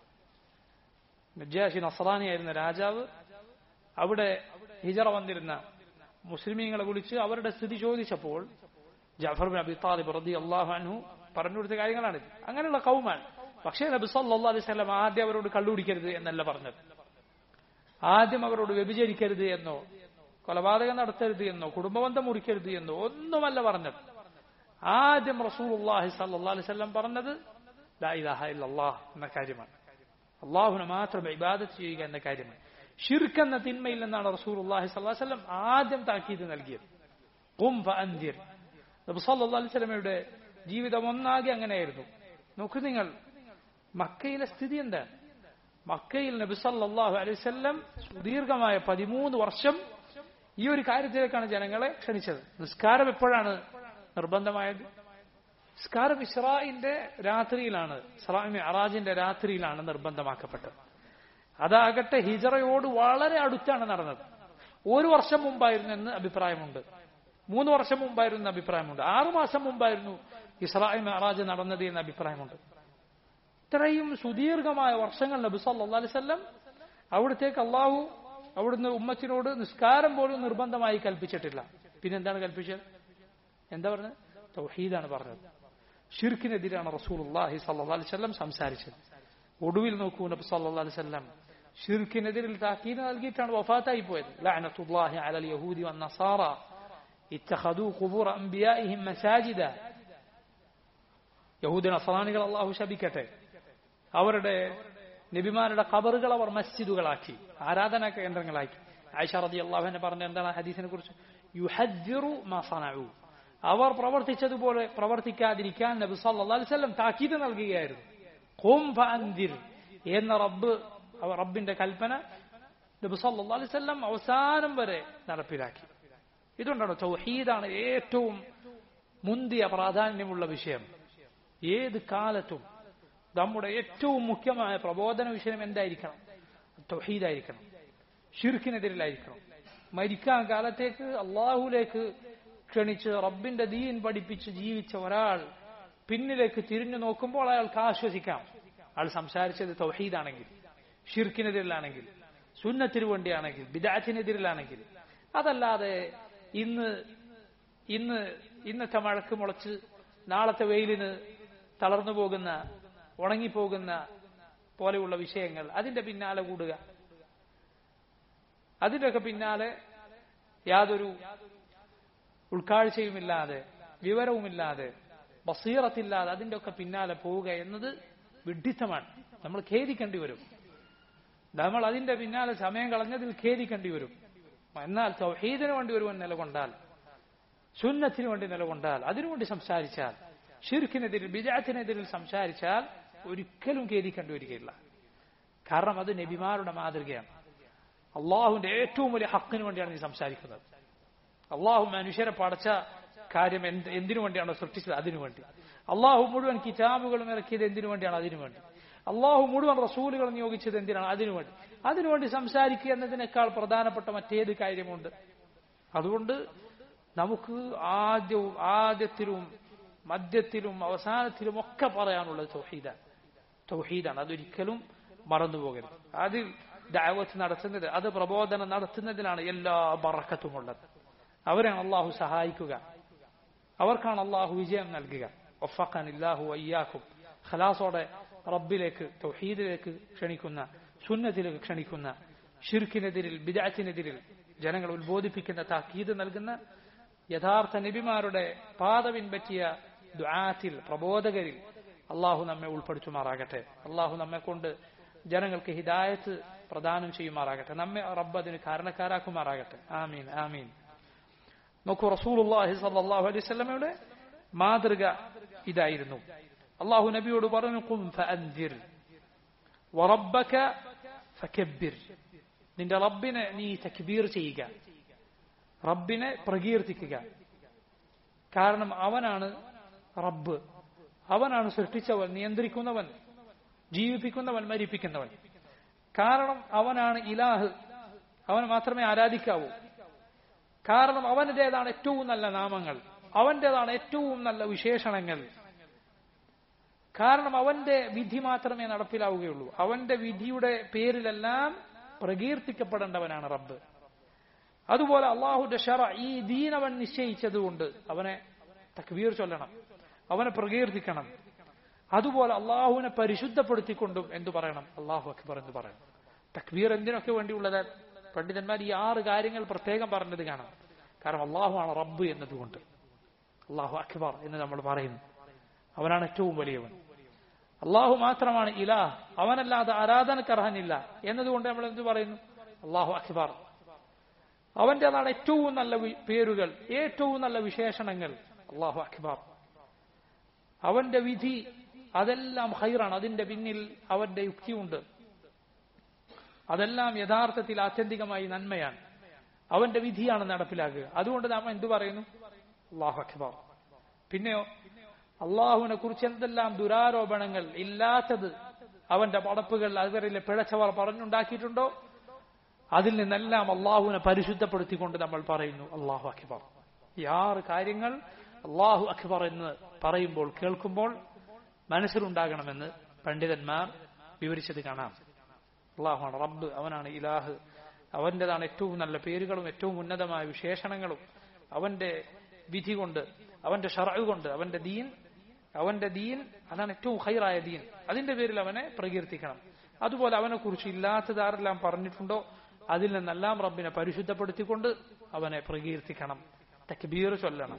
നജാഷി നസറാനിയായിരുന്ന രാജാവ് അവിടെ ഹിജറ വന്നിരുന്ന മുസ്ലിമീങ്ങളെ വിളിച്ച് അവരുടെ സ്ഥിതി ചോദിച്ചപ്പോൾ ജാഫർ ബിൻ അബി താലിബ് റതി അള്ളാഹു അനു പറഞ്ഞു കൊടുത്ത കാര്യങ്ങളാണ് അങ്ങനെയുള്ള കൗമാണ് പക്ഷേ നബി സല്ലല്ലാഹു അലൈഹി വസല്ലം ആദ്യം അവരോട് കള്ളുപിടിക്കരുത് എന്നല്ല പറഞ്ഞത് ആദ്യം അവരോട് വ്യഭിചരിക്കരുത് എന്നോ കൊലപാതകം നടത്തരുത് എന്നോ കുടുംബബന്ധം മുറിക്കരുത് എന്നോ ഒന്നുമല്ല പറഞ്ഞത് ആദ്യം റസൂലുള്ളാഹി സല്ലല്ലാഹു അലൈഹി വസല്ലം പറഞ്ഞത് ലാ ഇലാഹ ഇല്ലല്ലാഹ് എന്ന കാര്യമാണ് അള്ളാഹുനെ മാത്രം ഇബാദത്ത് ചെയ്യുക എന്ന കാര്യമാണ് ഷിർക്ക് എന്ന തിന്മയിൽ നിന്നാണ് റസൂലുള്ളാഹി സ്വല്ലല്ലാഹു അലൈഹി വസല്ലം ആദ്യം താക്കീത് നൽകിയത് ഖും ഫഅൻദിർ നബി സല്ലല്ലാഹു അലൈഹി വസല്ലമയുടെ ജീവിതം ഒന്നാകെ അങ്ങനെയായിരുന്നു നോക്കൂ നിങ്ങൾ മക്കയിലെ സ്ഥിതി എന്താണ് മക്കയിൽ നബി സല്ലല്ലാഹു അലൈഹി വസല്ലം സുദീർഘമായ പതിമൂന്ന് വർഷം ഈ ഒരു കാര്യത്തിലേക്കാണ് ജനങ്ങളെ ക്ഷണിച്ചത് നിസ്കാരം എപ്പോഴാണ് നിർബന്ധമായത് നിസ്കാരം ഇസ്രായിന്റെ രാത്രിയിലാണ് ഇസ്രാമി അറാജിന്റെ രാത്രിയിലാണ് നിർബന്ധമാക്കപ്പെട്ടത് അതാകട്ടെ ഹിജറയോട് വളരെ അടുത്താണ് നടന്നത് ഒരു വർഷം മുമ്പായിരുന്നു എന്ന് അഭിപ്രായമുണ്ട് മൂന്ന് വർഷം മുമ്പായിരുന്നു എന്ന് അഭിപ്രായമുണ്ട് ആറു മാസം മുമ്പായിരുന്നു ഇസ്രായി മെഹറാജ് നടന്നത് എന്ന അഭിപ്രായമുണ്ട് ഇത്രയും സുദീർഘമായ വർഷങ്ങൾ നബി സല്ലല്ലാഹു അലൈഹി വസല്ലം അവിടത്തേക്ക് അള്ളാഹു അവിടുന്ന് ഉമ്മത്തിനോട് നിസ്കാരം പോലും നിർബന്ധമായി കൽപ്പിച്ചിട്ടില്ല പിന്നെന്താണ് കൽപ്പിച്ചത് എന്താ പറഞ്ഞത് തൗഹീദാണ് പറഞ്ഞത് ഷിർക്കിനെതിരാണ് റസൂലുള്ളാഹി സല്ലല്ലാഹു അലൈഹി വസല്ലം സംസാരിച്ചത് ഒടുവിൽ നോക്കൂ നബി സല്ലല്ലാഹു അലൈഹി വസല്ലം ഷിർക്കിനെതിരിൽ താക്കീത് നൽകിയിട്ടാണ് വഫാത്തായി പോയത് ലഅനത്തുല്ലാഹി അലൽ യഹൂദി വൻ നസാറ ഇത്തഖദു ഖുബൂർ അംബിയാഇഹിം മസാജിദ യഹൂദി നസറാനികൾ അള്ളാഹു ശപിക്കട്ടെ അവരുടെ നബിമാരുടെ ഖബറുകൾ അവർ മസ്ജിദുകളാക്കി ആരാധനാ കേന്ദ്രങ്ങളാക്കി ആയിഷ റതി അള്ളാഹുവിനെ പറഞ്ഞ എന്താണ് ഹദീസിനെ കുറിച്ച് യുഹദ്ദിറു മാ സനഉ അവർ പ്രവർത്തിച്ചതുപോലെ പ്രവർത്തിക്കാതിരിക്കാൻ നബി സല്ലല്ലാഹു അലൈഹി വസല്ലം താക്കീത് നൽകുകയായിരുന്നു ഖും ഫഅൻദിർ എന്ന റബ്ബ് റബ്ബിന്റെ കൽപ്പന നബി സല്ലല്ലാഹു അലൈഹി വസല്ലം അവസാനം വരെ നടപ്പിലാക്കി ഇതുകൊണ്ടാണ് തൗഹീദാണ് ഏറ്റവും മുന്തിയ പ്രാധാന്യമുള്ള വിഷയം ഏത് കാലത്തും നമ്മുടെ ഏറ്റവും മുഖ്യമായ പ്രബോധന വിഷയം എന്തായിരിക്കണം തൗഹീദായിരിക്കണം ഷിർക്കിനെതിരിലായിരിക്കണം മരിക്കാൻ കാലത്തേക്ക് അള്ളാഹുലേക്ക് ക്ഷണിച്ച് റബ്ബിന്റെ ദീൻ പഠിപ്പിച്ച് ജീവിച്ച ഒരാൾ പിന്നിലേക്ക് തിരിഞ്ഞു നോക്കുമ്പോൾ അയാൾക്ക് ആശ്വസിക്കാം അയാൾ സംസാരിച്ചത് തൗഹീദാണെങ്കിൽ ഷിർക്കിനെതിരിലാണെങ്കിൽ സുന്നത്തിനു വേണ്ടിയാണെങ്കിൽ ബിദാറ്റിനെതിരിലാണെങ്കിൽ അതല്ലാതെ ഇന്ന് ഇന്ന് ഇന്നത്തെ മഴക്ക് മുളച്ച് നാളത്തെ വെയിലിന് തളർന്നു പോകുന്ന ഉണങ്ങിപ്പോകുന്ന പോലെയുള്ള വിഷയങ്ങൾ അതിന്റെ പിന്നാലെ കൂടുക അതിന്റെയൊക്കെ പിന്നാലെ യാതൊരു ഉൾക്കാഴ്ചയുമില്ലാതെ വിവരവുമില്ലാതെ ബസീറത്തില്ലാതെ അതിന്റെ ഒക്കെ പിന്നാലെ പോവുക എന്നത് വിഡ്ഢിത്തമാണ് നമ്മൾ ഖേദിക്കേണ്ടി വരും നമ്മൾ അതിന്റെ പിന്നാലെ സമയം കളഞ്ഞതിൽ ഖേദിക്കേണ്ടി വരും എന്നാൽ തൗഹീദിന് വേണ്ടി ഒരുവൻ നിലകൊണ്ടാൽ സുന്നത്തിന് വേണ്ടി നിലകൊണ്ടാൽ അതിനുവേണ്ടി സംസാരിച്ചാൽ ഷിർക്കിനെതിരിൽ ബിജാത്തിനെതിരിൽ സംസാരിച്ചാൽ ഒരിക്കലും ഖേദിക്കേണ്ടി വരികയില്ല കാരണം അത് നബിമാരുടെ മാതൃകയാണ് അള്ളാഹുവിന്റെ ഏറ്റവും വലിയ ഹക്കിന് വേണ്ടിയാണ് നീ സംസാരിക്കുന്നത് അള്ളാഹു മനുഷ്യരെ പടച്ച കാര്യം എന്ത് എന്തിനു വേണ്ടിയാണോ സൃഷ്ടിച്ചത് അതിനു വേണ്ടി അള്ളാഹു മുഴുവൻ കിതാബുകളും ഇറക്കിയത് എന്തിനു വേണ്ടിയാണ് അതിനു വേണ്ടി അള്ളാഹു മുഴുവൻ റസൂലുകൾ നിയോഗിച്ചത് എന്തിനാണ് അതിനു വേണ്ടി അതിനുവേണ്ടി സംസാരിക്കുക എന്നതിനേക്കാൾ പ്രധാനപ്പെട്ട മറ്റേത് കാര്യമുണ്ട് അതുകൊണ്ട് നമുക്ക് ആദ്യവും ആദ്യത്തിലും മധ്യത്തിലും അവസാനത്തിലും ഒക്കെ പറയാനുള്ളത് തൗഹീദാണ് തൗഹീദാണ് അതൊരിക്കലും മറന്നുപോകരുത് അതിൽ ദാവത്ത് നടത്തുന്നത് അത് പ്രബോധനം നടത്തുന്നതിലാണ് എല്ലാ ബറക്കത്തുമുള്ളത് അവരാണ് അള്ളാഹു സഹായിക്കുക അവർക്കാണ് അള്ളാഹു വിജയം നൽകുക ഒഫക്കാൻ ഇല്ലാഹു അയ്യാക്കും ഖലാസോടെ റബ്ബിലേക്ക് തൗഹീദിലേക്ക് ക്ഷണിക്കുന്ന സുന്നത്തിലേക്ക് ക്ഷണിക്കുന്ന ഷിർക്കിനെതിരിൽ ബിദാറ്റിനെതിരിൽ ജനങ്ങൾ ഉത്ബോധിപ്പിക്കുന്ന താക്കീത് നൽകുന്ന യഥാർത്ഥ നബിമാരുടെ പാത പിൻപറ്റിയ ദ്വാത്തിൽ പ്രബോധകരിൽ അള്ളാഹു നമ്മെ ഉൾപ്പെടുത്തുമാറാകട്ടെ അള്ളാഹു നമ്മെ കൊണ്ട് ജനങ്ങൾക്ക് ഹിദായത്ത് പ്രദാനം ചെയ്യുമാറാകട്ടെ നമ്മെ റബ്ബ് അതിന് കാരണക്കാരാക്കുമാറാകട്ടെ ആമീൻ ആമീൻ നോക്കൂ റസൂലുള്ളാഹി സല്ലല്ലാഹു അലൈഹി വസല്ലമയുടെ മാതൃക ഇതായിരുന്നു അള്ളാഹു നബിയോട് പറഞ്ഞു ഖും ഫഅൻദിർ വറബ്ബക ഫകബ്ബിർ നിന്റെ റബ്ബിനെ നീ തക്ബീർ ചെയ്യുക റബ്ബിനെ പ്രകീർത്തിക്കുക കാരണം അവനാണ് റബ്ബ് അവനാണ് സൃഷ്ടിച്ചവൻ നിയന്ത്രിക്കുന്നവൻ ജീവിപ്പിക്കുന്നവൻ മരിപ്പിക്കുന്നവൻ കാരണം അവനാണ് ഇലാഹ് അവൻ മാത്രമേ ആരാധിക്കാവൂ കാരണം അവൻ്റെതാണ് ഏറ്റവും നല്ല നാമങ്ങൾ അവൻ്റെതാണ് ഏറ്റവും നല്ല വിശേഷണങ്ങൾ കാരണം അവന്റെ വിധി മാത്രമേ നടപ്പിലാവുകയുള്ളൂ അവന്റെ വിധിയുടെ പേരിലെല്ലാം പ്രകീർത്തിക്കപ്പെടേണ്ടവനാണ് റബ്ബ് അതുപോലെ അള്ളാഹുന്റെ ഷറ ഈ ദീൻ അവൻ നിശ്ചയിച്ചതുകൊണ്ട് അവനെ തക്വീർ ചൊല്ലണം അവനെ പ്രകീർത്തിക്കണം അതുപോലെ അള്ളാഹുവിനെ പരിശുദ്ധപ്പെടുത്തിക്കൊണ്ടും എന്തു പറയണം അള്ളാഹു അക്ബർ എന്ന് പറയണം തക്ബീർ എന്തിനൊക്കെ വേണ്ടിയുള്ളത് പണ്ഡിതന്മാർ ഈ ആറ് കാര്യങ്ങൾ പ്രത്യേകം പറഞ്ഞത് കാണാം കാരണം അള്ളാഹുവാണ് റബ്ബ് എന്നതുകൊണ്ട് അള്ളാഹു അക്ബർ എന്ന് നമ്മൾ പറയുന്നു അവനാണ് ഏറ്റവും വലിയവൻ അള്ളാഹു മാത്രമാണ് ഇലാഹ് അവനല്ലാതെ ആരാധനക്കർഹനില്ല എന്നതുകൊണ്ട് നമ്മൾ എന്ത് പറയുന്നു അള്ളാഹു അക്ബർ അവന്റേതാണ് ഏറ്റവും നല്ല പേരുകൾ ഏറ്റവും നല്ല വിശേഷണങ്ങൾ അള്ളാഹു അക്ബർ അവന്റെ വിധി അതെല്ലാം ഹൈറാണ് അതിന്റെ പിന്നിൽ അവന്റെ യുക്തിയുണ്ട് അതെല്ലാം യഥാർത്ഥത്തിൽ ആത്യന്തികമായി നന്മയാണ് അവന്റെ വിധിയാണ് നടപ്പിലാക്കുക അതുകൊണ്ട് നാം എന്തു പറയുന്നു അള്ളാഹു അക്ബർ പിന്നെയോ അള്ളാഹുവിനെ കുറിച്ച് എന്തെല്ലാം ദുരാരോപണങ്ങൾ ഇല്ലാത്തത് അവന്റെ പടപ്പുകൾ അവരിലെ പിഴച്ചവർ പറഞ്ഞുണ്ടാക്കിയിട്ടുണ്ടോ അതിൽ നിന്നെല്ലാം അള്ളാഹുവിനെ പരിശുദ്ധപ്പെടുത്തിക്കൊണ്ട് നമ്മൾ പറയുന്നു അള്ളാഹു അക്ബർ ഈ ആറ് കാര്യങ്ങൾ അള്ളാഹു അക്ബർ എന്ന് പറയുമ്പോൾ കേൾക്കുമ്പോൾ മനസ്സിലുണ്ടാകണമെന്ന് പണ്ഡിതന്മാർ വിവരിച്ചത് കാണാം അള്ളാഹുമാണ് റബ്ബ് അവനാണ് ഇലാഹ് അവന്റേതാണ് ഏറ്റവും നല്ല പേരുകളും ഏറ്റവും ഉന്നതമായ വിശേഷണങ്ങളും അവന്റെ വിധി കൊണ്ട് അവന്റെ ഷറ കൊണ്ട് അവന്റെ ദീൻ അവന്റെ ദീൻ അതാണ് ഏറ്റവും ഹൈറായ ദീൻ അതിന്റെ പേരിൽ അവനെ പ്രകീർത്തിക്കണം അതുപോലെ അവനെ കുറിച്ച് ഇല്ലാത്തത് ആരെല്ലാം പറഞ്ഞിട്ടുണ്ടോ അതിൽ നിന്നെല്ലാം റബ്ബിനെ പരിശുദ്ധപ്പെടുത്തിക്കൊണ്ട് അവനെ പ്രകീർത്തിക്കണം തക്ബീർ ചൊല്ലണം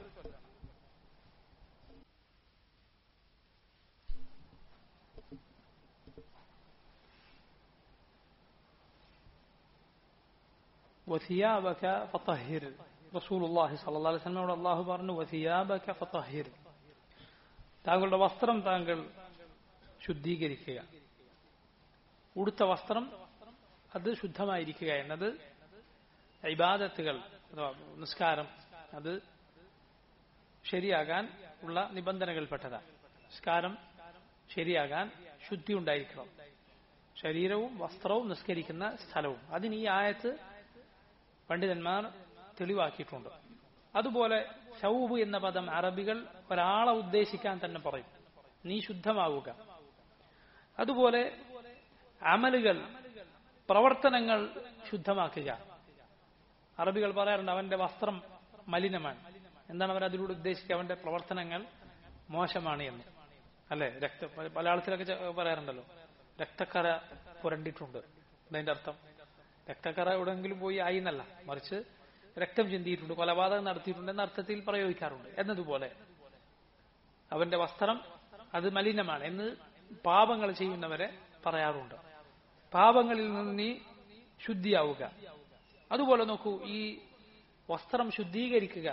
وثيابك فطهر رسول الله صلى الله عليه وسلم അള്ളാഹു പറഞ്ഞു وثيابك فطهر താങ്കളുടെ വസ്ത്രം താങ്കൾ ശുദ്ധീകരിക്കുക ഉടുത്ത വസ്ത്രം അത് ശുദ്ധമായിരിക്കുക എന്നത് ഇബാദത്തുകൾ അഥവാ നിസ്കാരം അത് ശരിയാകാൻ ഉള്ള നിബന്ധനകൾപ്പെട്ടതാണ് നിസ്കാരം ശരിയാകാൻ ശുദ്ധി ഉണ്ടായിരിക്കണം ശരീരവും വസ്ത്രവും നിസ്കരിക്കുന്ന സ്ഥലവും അതിന് ഈ ആയത്ത് പണ്ഡിതന്മാർ തെളിവാക്കിയിട്ടുണ്ട് അതുപോലെ ഷൗബ് എന്ന പദം അറബികൾ ഒരാളെ ഉദ്ദേശിക്കാൻ തന്നെ പറയും നീ ശുദ്ധമാവുക അതുപോലെ അമലുകൾ പ്രവർത്തനങ്ങൾ ശുദ്ധമാക്കുക അറബികൾ പറയാറുണ്ട് അവന്റെ വസ്ത്രം മലിനമാണ് എന്താണ് അവർ അതിലൂടെ ഉദ്ദേശിക്കുക അവന്റെ പ്രവർത്തനങ്ങൾ മോശമാണ് എന്ന് അല്ലെ രക്ത മലയാളത്തിലൊക്കെ പറയാറുണ്ടല്ലോ രക്തക്കറ പുരണ്ടിട്ടുണ്ട് അതിന്റെ അർത്ഥം രക്തക്കറ എവിടെങ്കിലും പോയി ആയി എന്നല്ല മറിച്ച് രക്തം ചിന്തിയിട്ടുണ്ട് കൊലപാതകം നടത്തിയിട്ടുണ്ട് എന്ന അർത്ഥത്തിൽ പ്രയോഗിക്കാറുണ്ട് എന്നതുപോലെ അവന്റെ വസ്ത്രം അത് മലിനമാണ് എന്ന് പാപങ്ങൾ ചെയ്യുന്നവരെ പറയാറുണ്ട് പാപങ്ങളിൽ നിന്ന് നീ ശുദ്ധിയാവുക അതുപോലെ നോക്കൂ ഈ വസ്ത്രം ശുദ്ധീകരിക്കുക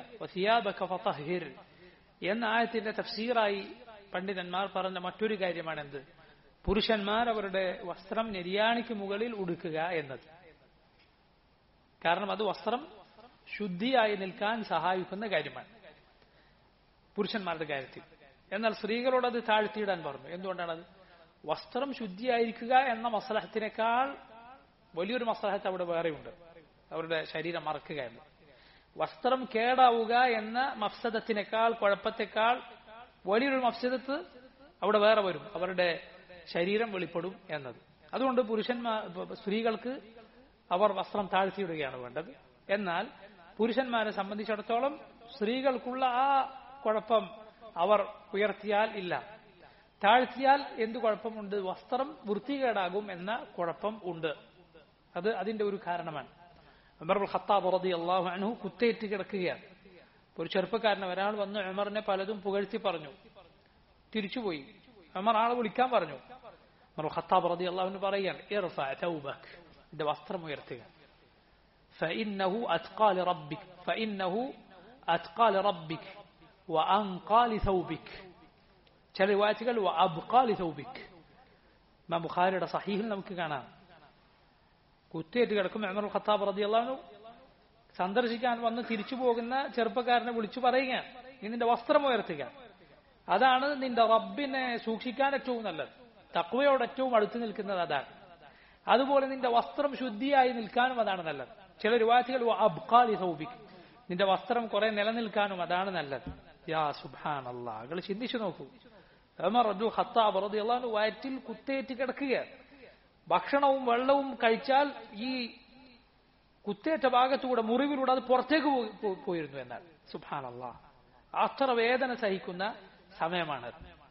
എന്ന ആയത്തിന്റെ തഫ്സീറായി പണ്ഡിതന്മാർ പറഞ്ഞ മറ്റൊരു കാര്യമാണ് എന്ത് പുരുഷന്മാർ അവരുടെ വസ്ത്രം നെരിയാണിക്ക് മുകളിൽ ഉടുക്കുക എന്നത് കാരണം അത് വസ്ത്രം ശുദ്ധിയായി നിൽക്കാൻ സഹായിക്കുന്ന കാര്യമാണ് പുരുഷന്മാരുടെ കാര്യത്തിൽ എന്നാൽ സ്ത്രീകളോട് അത് താഴ്ത്തിയിടാൻ പറഞ്ഞു എന്തുകൊണ്ടാണത് വസ്ത്രം ശുദ്ധിയായിരിക്കുക എന്ന മസലഹത്തിനേക്കാൾ വലിയൊരു മസലഹത്ത് അവിടെ വേറെയുണ്ട് അവരുടെ ശരീരം മറക്കുക എന്ന് വസ്ത്രം കേടാവുക എന്ന മഫ്സദത്തിനേക്കാൾ കുഴപ്പത്തെക്കാൾ വലിയൊരു മഫ്സദത്ത് അവിടെ വേറെ വരും അവരുടെ ശരീരം വെളിപ്പെടും എന്നത് അതുകൊണ്ട് പുരുഷന്മാർ സ്ത്രീകൾക്ക് അവർ വസ്ത്രം താഴ്ത്തിയിടുകയാണ് വേണ്ടത് എന്നാൽ പുരുഷന്മാരെ സംബന്ധിച്ചിടത്തോളം സ്ത്രീകൾക്കുള്ള ആ കുഴപ്പം അവർ ഉയർത്തിയാൽ ഇല്ല താഴ്ത്തിയാൽ എന്ത് കുഴപ്പമുണ്ട് വസ്ത്രം വൃത്തികേടാകും എന്ന കുഴപ്പം ഉണ്ട് അത് അതിന്റെ ഒരു കാരണമാണ് ഉമർ ഖത്താബ് റതി അള്ളാഹു അനഹു കുത്തേറ്റ് കിടക്കുകയാണ് ഒരു ചെറുപ്പക്കാരനെ ഒരാൾ വന്ന് ഉമറിനെ പലതും പുകഴ്ത്തി പറഞ്ഞു തിരിച്ചുപോയി ഉമർ ആളെ വിളിക്കാൻ പറഞ്ഞു ഉമർ ഖത്താബ് റതി അള്ളാഹുവിന് പറയുകയാണ് ഇർഫഅ തൗബക് നിന്റെ വസ്ത്രം ഉയർത്തുക فإنه أتقى لربك فإنه أتقى لربك وأنقى لثوبك ചില റിവായത്തുകൾ അബ്ഖാലി സൗബിക് ഇമാം ബുഖാരിയുടെ സഹീഹിൽ നമുക്ക് കാണാം കുത്തിയേറ്റ് കിടക്കും അമർ ഖത്താബ് റളിയല്ലാഹു സന്ദർശിക്കാൻ വന്ന് തിരിച്ചു പോകുന്ന ചെറുപ്പക്കാരനെ വിളിച്ചു പറയുകയാണ് നീ നിന്റെ വസ്ത്രം ഉയർത്തുക അതാണ് നിന്റെ റബ്ബിനെ സൂക്ഷിക്കാൻ ഏറ്റവും നല്ലത് തക്വയോട് ഏറ്റവും അടുത്ത് നിൽക്കുന്നത് അതാണ് അതുപോലെ നിന്റെ വസ്ത്രം ശുദ്ധിയായി നിൽക്കാനും അതാണ് നല്ലത് ചില രൂപാറ്റുകൾ അബ്ഖാലി സൗബിക് നിന്റെ വസ്ത്രം കുറെ നിലനിൽക്കാനും അതാണ് നല്ലത് യാ സുബാൻ അള്ളാഹ് നിങ്ങൾ ചിന്തിച്ചു നോക്കൂ ഉമർ അബ്ദുൽ ഖത്താബ് റളിയല്ലാഹു വയറ്റിൽ കുത്തേറ്റ് കിടക്കുകയാണ് ഭക്ഷണവും വെള്ളവും കഴിച്ചാൽ ഈ കുത്തേറ്റ ഭാഗത്തുകൂടെ മുറിവിലൂടെ അത് പുറത്തേക്ക് പോയിരുന്നു എന്നാണ് സുബാൻ അള്ളാഹ് അത്ര വേദന സഹിക്കുന്ന സമയമാണ്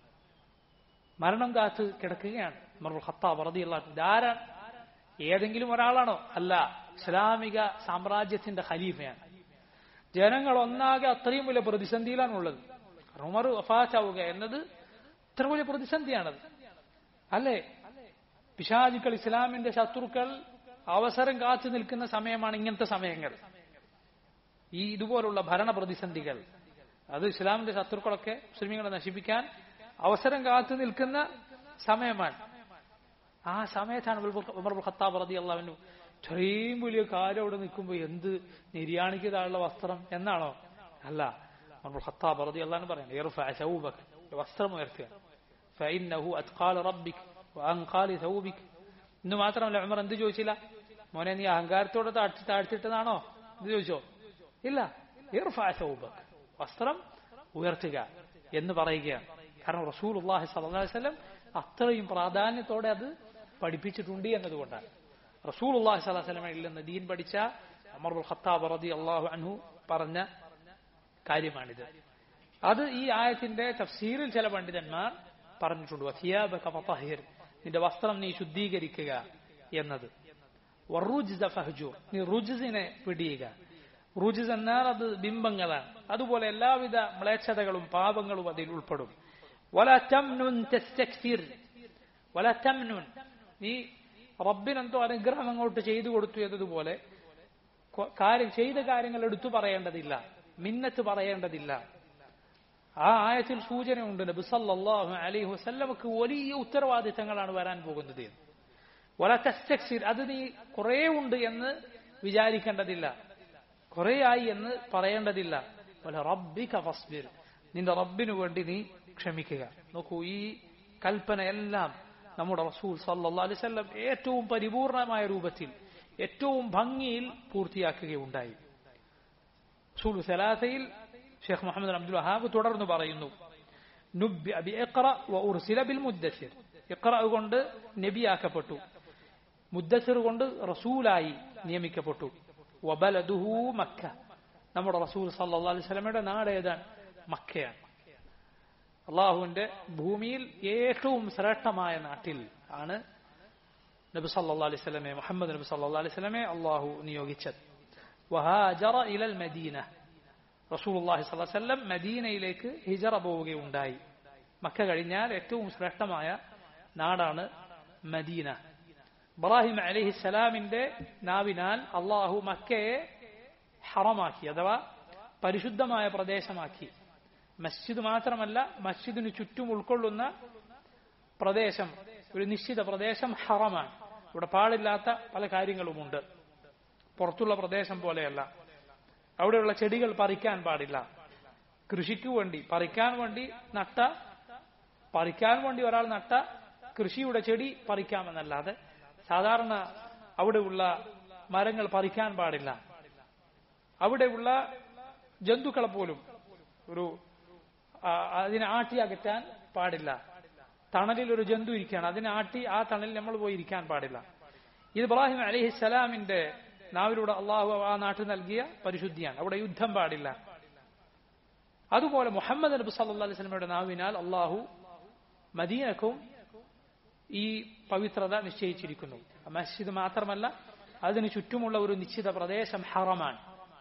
മരണം കാത്ത് കിടക്കുകയാണ് ഉമർ ഖത്താബ് റളിയല്ലാഹു ധാരാൻ ഏതെങ്കിലും ഒരാളാണോ അല്ല ഇസ്ലാമിക സാമ്രാജ്യത്തിന്റെ ഖലീഫയാണ് ജനങ്ങൾ ഒന്നാകെ അത്രയും വലിയ പ്രതിസന്ധിയിലാണുള്ളത് ഉമർ വഫാറ്റാവുക എന്നത് ഇത്ര വലിയ പ്രതിസന്ധിയാണത് അല്ലേ പിശാചുക്കൾ ഇസ്ലാമിന്റെ ശത്രുക്കൾ അവസരം കാത്തു നിൽക്കുന്ന സമയമാണ് ഇങ്ങനത്തെ സമയങ്ങൾ ഈ ഇതുപോലുള്ള ഭരണ പ്രതിസന്ധികൾ അത് ഇസ്ലാമിന്റെ ശത്രുക്കളൊക്കെ മുസ്ലിമീങ്ങളെ നശിപ്പിക്കാൻ അവസരം കാത്തു നിൽക്കുന്ന സമയമാണ് ആ സമയത്താണ് ഉമർ ഖത്താബ് റതി അള്ളാഹുവിനു ഇത്രയും വലിയ കാര്യം അവിടെ നിൽക്കുമ്പോൾ എന്ത് നിര്യാണിക്ക് താഴെയുള്ള വസ്ത്രം എന്നാണോ അല്ല ഉമർ ഖത്താബ് റതി അള്ളാഹു പറയുന്നത് വസ്ത്രം ഉയർത്തുക ഫൈനഹു അത്ഖാൽ റബ്ബിക് അങ്കാലി സൗബിക് ഇന്ന് മാത്രമല്ല ഉമർ എന്ത് ചോദിച്ചില്ല മോനെ നീ അഹങ്കാരത്തോടെ താഴ്ത്തി താഴ്ത്തിട്ടതാണോ ഇത് ചോദിച്ചോ ഇല്ല സൗബക് വസ്ത്രം ഉയർത്തുക എന്ന് പറയുകയാണ് കാരണം റസൂൽ അള്ളാഹി സ്വലം അത്രയും പ്രാധാന്യത്തോടെ അത് പഠിപ്പിച്ചിട്ടുണ്ട് എന്നതുകൊണ്ടാണ് റസൂൽ അള്ളാഹി സ്വലാസ്ലമയിൽ നിന്ന് ദീൻ പഠിച്ച അമർബുൽ ഖത്താബ് റതി അള്ളാഹു അൻഹു പറഞ്ഞ കാര്യമാണിത് അത് ഈ ആയത്തിന്റെ തഫ്സീറിൽ ചില പണ്ഡിതന്മാർ പറഞ്ഞിട്ടുണ്ട് വസിയാബക ഫതഹിർ നിന്റെ വസ്ത്രം നീ ശുദ്ധീകരിക്കുക എന്നത് നീ റുജിസിനെ പിടിയുക റുജിസ് എന്നാൽ അത് ബിംബങ്ങളാണ് അതുപോലെ എല്ലാവിധ മ്ലേച്ഛതകളും പാപങ്ങളും അതിൽ ഉൾപ്പെടും നീ റബ്ബിനെന്തോ അനുഗ്രഹം അങ്ങോട്ട് ചെയ്തു കൊടുത്തു എന്നതുപോലെ കാര്യം ചെയ്ത കാര്യങ്ങൾ എടുത്തു പറയേണ്ടതില്ല മിന്നത്ത് പറയേണ്ടതില്ല ആ ആയത്തിൽ സൂചനയുണ്ട് നബി സല്ലല്ലാഹു അലൈഹി വസല്ലമക്ക് വലിയ ഉത്തരവാദിത്തങ്ങളാണ് വരാൻ പോകുന്നത് വല തസ്തക്സിർ അത് നീ കുറേ ഉണ്ട് എന്ന് വിചാരിക്കേണ്ടതില്ല കുറേ ആയി എന്ന് പറയേണ്ടതില്ല വല റബ്ബിക ഫസ്ബിർ നിന്റെ റബ്ബിനു വേണ്ടി നീ ക്ഷമിക്കുക നോക്കൂ ഈ കൽപ്പനയെല്ലാം നമ്മുടെ റസൂൽ സല്ലല്ലാഹു അലൈഹി വസല്ലം ഏറ്റവും പരിപൂർണമായ രൂപത്തിൽ ഏറ്റവും ഭംഗിയിൽ പൂർത്തിയാക്കുകയുണ്ടായി റസൂൽ സലാസയിൽ ഷെയ്ഖ് മുഹമ്മദ് അബ്ദുൽ വഹാബ് തുടർന്ന് പറയുന്നു ഇഖ്റ കൊണ്ട് നബിയാക്കപ്പെട്ടു മുദ്ദസിർ കൊണ്ട് റസൂലായി നിയമിക്കപ്പെട്ടു വബലദുഹു മക്ക നമ്മുടെ റസൂൽ സല്ലല്ലാഹു അലൈഹി വസല്ലമയുടെ നാട് ഏതാണ് മക്കയാണ് അള്ളാഹുവിന്റെ ഭൂമിയിൽ ഏറ്റവും ശ്രേഷ്ഠമായ നാട്ടിൽ ആണ് നബി സല്ലല്ലാഹു അലൈഹി വസല്ലമയെ മുഹമ്മദ് നബി സല്ലല്ലാഹു അലൈഹി വസല്ലമയെ അള്ളാഹു നിയോഗിച്ചത് വഹാജറ ഇലൽ മദീന റസൂലുള്ളാഹി സ്വല്ലല്ലാഹു അലൈഹി വസല്ലം മദീനയിലേക്ക് ഹിജറ പോവുകയുണ്ടായി മക്ക കഴിഞ്ഞാൽ ഏറ്റവും ശ്രേഷ്ഠമായ നാടാണ് മദീന ഇബ്രാഹിം അലഹിസ്സലാമിന്റെ നാവിനാൽ അള്ളാഹു മക്കയെ ഹറമാക്കി അഥവാ പരിശുദ്ധമായ പ്രദേശമാക്കി മസ്ജിദ് മാത്രമല്ല മസ്ജിദിന് ചുറ്റും ഉൾക്കൊള്ളുന്ന പ്രദേശം ഒരു നിശ്ചിത പ്രദേശം ഹറമാണ് ഇവിടെ പാടില്ലാത്ത പല കാര്യങ്ങളുമുണ്ട് പുറത്തുള്ള പ്രദേശം പോലെയല്ല അവിടെയുള്ള ചെടികൾ പറിക്കാൻ പാടില്ല കൃഷിക്ക് വേണ്ടി പറിക്കാൻ വേണ്ടി നട്ട പറിക്കാൻ വേണ്ടി ഒരാൾ നട്ട കൃഷിയുടെ ചെടി പറിക്കാമെന്നല്ലാതെ സാധാരണ അവിടെയുള്ള മരങ്ങൾ പറിക്കാൻ പാടില്ല അവിടെയുള്ള ജന്തുക്കളെ പോലും ഒരു അതിനെ ആട്ടി അകറ്റാൻ പാടില്ല തണലിൽ ഒരു ജന്തു ഇരിക്കുകയാണ് അതിനെ ആട്ടി ആ തണലിൽ നമ്മൾ പോയി ഇരിക്കാൻ പാടില്ല ഇത് ഇബ്രാഹിം അലിഹിസ്സലാമിന്റെ നാവിലൂടെ അള്ളാഹു ആ നാട്ടിൽ നൽകിയ പരിശുദ്ധിയാണ് അവിടെ യുദ്ധം പാടില്ല അതുപോലെ മുഹമ്മദ് നബി സല്ലാ അലൈഹി സ്വലമയുടെ നാവിനാൽ അള്ളാഹു മദീനക്കും ഈ പവിത്രത നിശ്ചയിച്ചിരിക്കുന്നു മസ്ജിദ് മാത്രമല്ല അതിനു ചുറ്റുമുള്ള ഒരു നിശ്ചിത പ്രദേശം ഹറമാണ്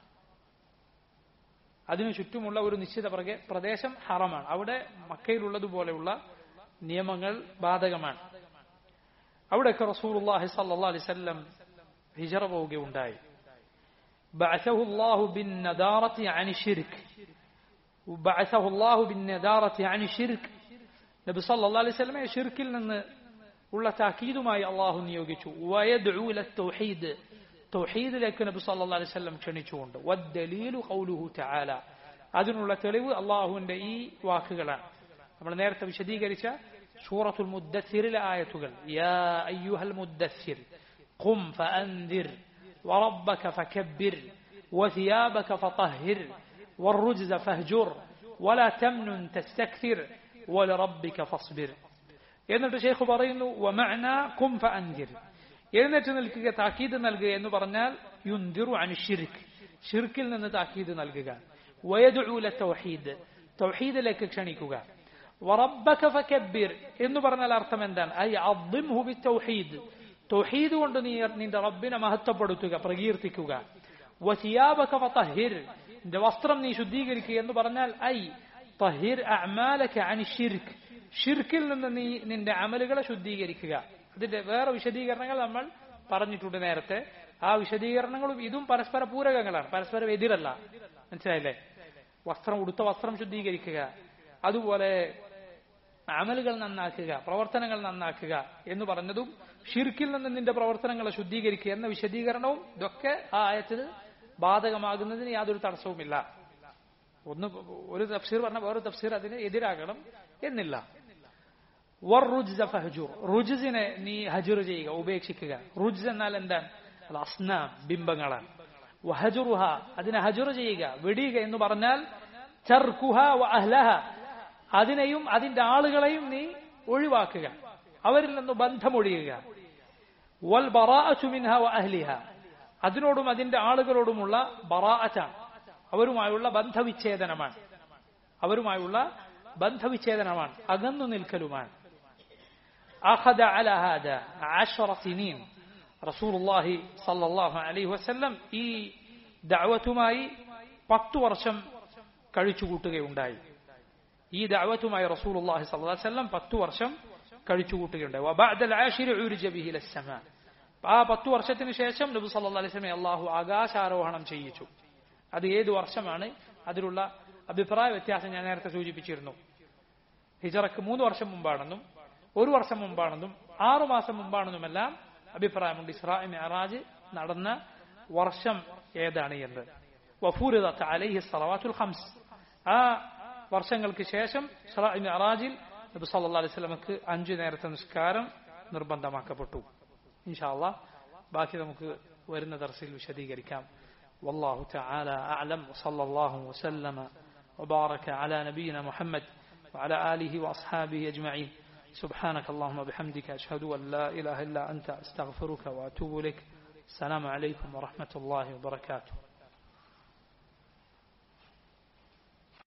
അതിനു ചുറ്റുമുള്ള ഒരു നിശ്ചിത പ്രദേശം ഹറമാണ് അവിടെ മക്കയിലുള്ളതുപോലെയുള്ള നിയമങ്ങൾ ബാധകമാണ് അവിടെയൊക്കെ റസൂലുള്ളാഹി സല്ലല്ലാഹു അലൈഹി വസല്ലം ഹിജറ പോവുകയുണ്ടായി بعثه الله بالنذارة عن الشرك وبعثه الله بالنذارة عن الشرك നബി സല്ലല്ലാഹു അലൈഹി വസല്ലമയെ ഷിർക്കിൽ നിന്ന് ഉള്ള താക്കീതുമായി അള്ളാഹു നിയോഗിച്ചു വയദ്ഉ ഇല തൗഹീദ് തൗഹീദിലേക്ക് നബി സല്ലല്ലാഹു അലൈഹി വസല്ലം ക്ഷണിച്ചുകൊണ്ട് വദ്ദലീലു ഖൗലുഹു തആല അതിനുള്ള തെളിവ് അള്ളാഹുവിന്റെ ഈ വാക്കുകളാണ് നമ്മൾ നേരത്തെ വിശദീകരിച്ച സൂറത്തുൽ മുദ്ദസ്സിറിലെ ആയത്തുകൾ യാ അയ്യുഹൽ മുദ്ദസ്സിർ ഖും ഫഅൻദിർ وربك فكبر وثيابك فطهر والرجز فاهجر ولا تمنن تستكثر ولربك فاصبر എന്നിട്ട് ഷെയ്ഖ് പറയുന്നു വമഅന കും ഫഅൻദിർ എഴുന്നേറ്റ് നിൽക്കുക താക്കീത് നൽകുക എന്ന് പറഞ്ഞാൽ യുന്ദിറു അൻ ഷിർക്ക് ഷിർക്കിൽ നിന്ന് താക്കീത് നൽകുക വയദുല തൗഹീദ് തൗഹീദിലേക്ക് ക്ഷണിക്കുക വറബ്ബക ഫകബ്ബിർ എന്ന് പറഞ്ഞാൽ അർത്ഥം എന്താണ് ഐ അദ്ദിംഹു ബിത്തൗഹീദ് തൗഹീദ് കൊണ്ട് നീ നിന്റെ റബ്ബിനെ മഹത്വപ്പെടുത്തുക പ്രകീർത്തിക്കുക വസിയാബക ഫതഹിർ നിന്റെ വസ്ത്രം നീ ശുദ്ധീകരിക്കുക എന്ന് പറഞ്ഞാൽ ഐ തഹിർ അഅമാലക അൻ ഷിർക്ക് ഷിർക്കിൽ നിന്ന് നീ നിന്റെ അമലുകളെ ശുദ്ധീകരിക്കുക അതിന്റെ വേറെ വിശദീകരണങ്ങൾ നമ്മൾ പറഞ്ഞിട്ടുണ്ട് നേരത്തെ ആ വിശദീകരണങ്ങളും ഇതും പരസ്പര പൂരകങ്ങളാണ് പരസ്പരം എതിരല്ല മനസ്സിലായില്ലേ വസ്ത്രം ഉടുത്ത വസ്ത്രം ശുദ്ധീകരിക്കുക അതുപോലെ അമലുകൾ നന്നാക്കുക പ്രവർത്തനങ്ങൾ നന്നാക്കുക എന്ന് പറഞ്ഞതും ഷിർക്കിൽ നിന്ന് നിന്റെ പ്രവർത്തനങ്ങളെ ശുദ്ധീകരിക്കുക എന്ന വിശദീകരണവും ഇതൊക്കെ ആ ആയത്തിന് ബാധകമാകുന്നതിന് യാതൊരു തടസ്സവുമില്ല ഒന്ന് ഒരു തഫ്സീർ പറഞ്ഞ വേറൊരു തഫ്സീർ അതിന് എതിരാകണം എന്നില്ല റുജിസിനെ നീ ഹജുർ ചെയ്യുക ഉപേക്ഷിക്കുക റുജ് എന്നാൽ എന്താണ് അത് അസ്നാം ബിംബങ്ങളാണ് വഹജുറുഹ അതിനെ ഹജുർ ചെയ്യുക വെടിയുക എന്ന് പറഞ്ഞാൽ ചർക്കുഹ വ അഹ്ലഹ അതിനെയും അതിന്റെ ആളുകളെയും നീ ഒഴിവാക്കുക അവരിൽ നിന്ന് ബന്ധമൊഴിയുക വൽ ബറാഅതു മിൻഹ വ അഹ്ലിഹ അതിനോടും അതിന്റെ ആളുകളോടുമുള്ള ബറാഅത്താണ് അവരുമായുള്ള ബന്ധവിച്ഛേദനമാണ് അവരുമായുള്ള ബന്ധവിച്ഛേദനമാണ് അകന്നു നിൽക്കലുമാണ് أخذ على هذا عشر سنين رسول الله صلى الله عليه وسلم ഈ ദഅവത്തുമായി പത്തു വർഷം കഴിച്ചുകൂട്ടുകയുണ്ടായി ഈ ദഅവത്തുമായി റസൂലുള്ളാഹി സ്വല്ലല്ലാഹു അലൈഹി വസല്ലം പത്തു വർഷം കഴിച്ചുകൂട്ടുകയുണ്ടായി وبعد العاشر عرج به الى السماء ആ പത്തു വർഷത്തിന് ശേഷം നബി സല്ലല്ലാഹു അലൈഹി വസല്ലം അല്ലാഹു ആകാശാരോഹണം ചെയ്യിച്ചു അത് ഏത് വർഷമാണ് അതിലുള്ള അഭിപ്രായ വ്യത്യാസം ഞാൻ നേരത്തെ സൂചിപ്പിച്ചിരുന്നു ഹിജറക്ക് മൂന്ന് വർഷം മുമ്പാണെന്നും ഒരു വർഷം മുമ്പാണെന്നും ആറു മാസം മുമ്പാണെന്നുമെല്ലാം അഭിപ്രായമുണ്ട് ഇസ്രാ മെഹറാജ് നടന്ന വർഷം ഏതാണ് എന്ന് വഫൂരിദത്ത് അലൈഹി സലവാത്തുൽ ഹംസ് ആ വർഷങ്ങൾക്ക് ശേഷം ഇസ്രാ മെഹറാജിൽ നബി സല്ലല്ലാഹു അലൈഹി വസല്ലമക്ക് അഞ്ചു നേരത്തെ നിസ്കാരം നിർബന്ധമാക്കപ്പെട്ടു ഇൻഷാല്ല ബാക്കി നമുക്ക് വരുന്ന ദർസിൽ വിശദീകരിക്കാം والله تعالى أعلم وصلى الله وسلم وبارك على نبينا محمد وعلى آله وأصحابه أجمعين سبحانك اللهم وبحمدك أشهد أن لا إله إلا أنت أستغفرك وأتوب إليك السلام عليكم ورحمة الله وبركاته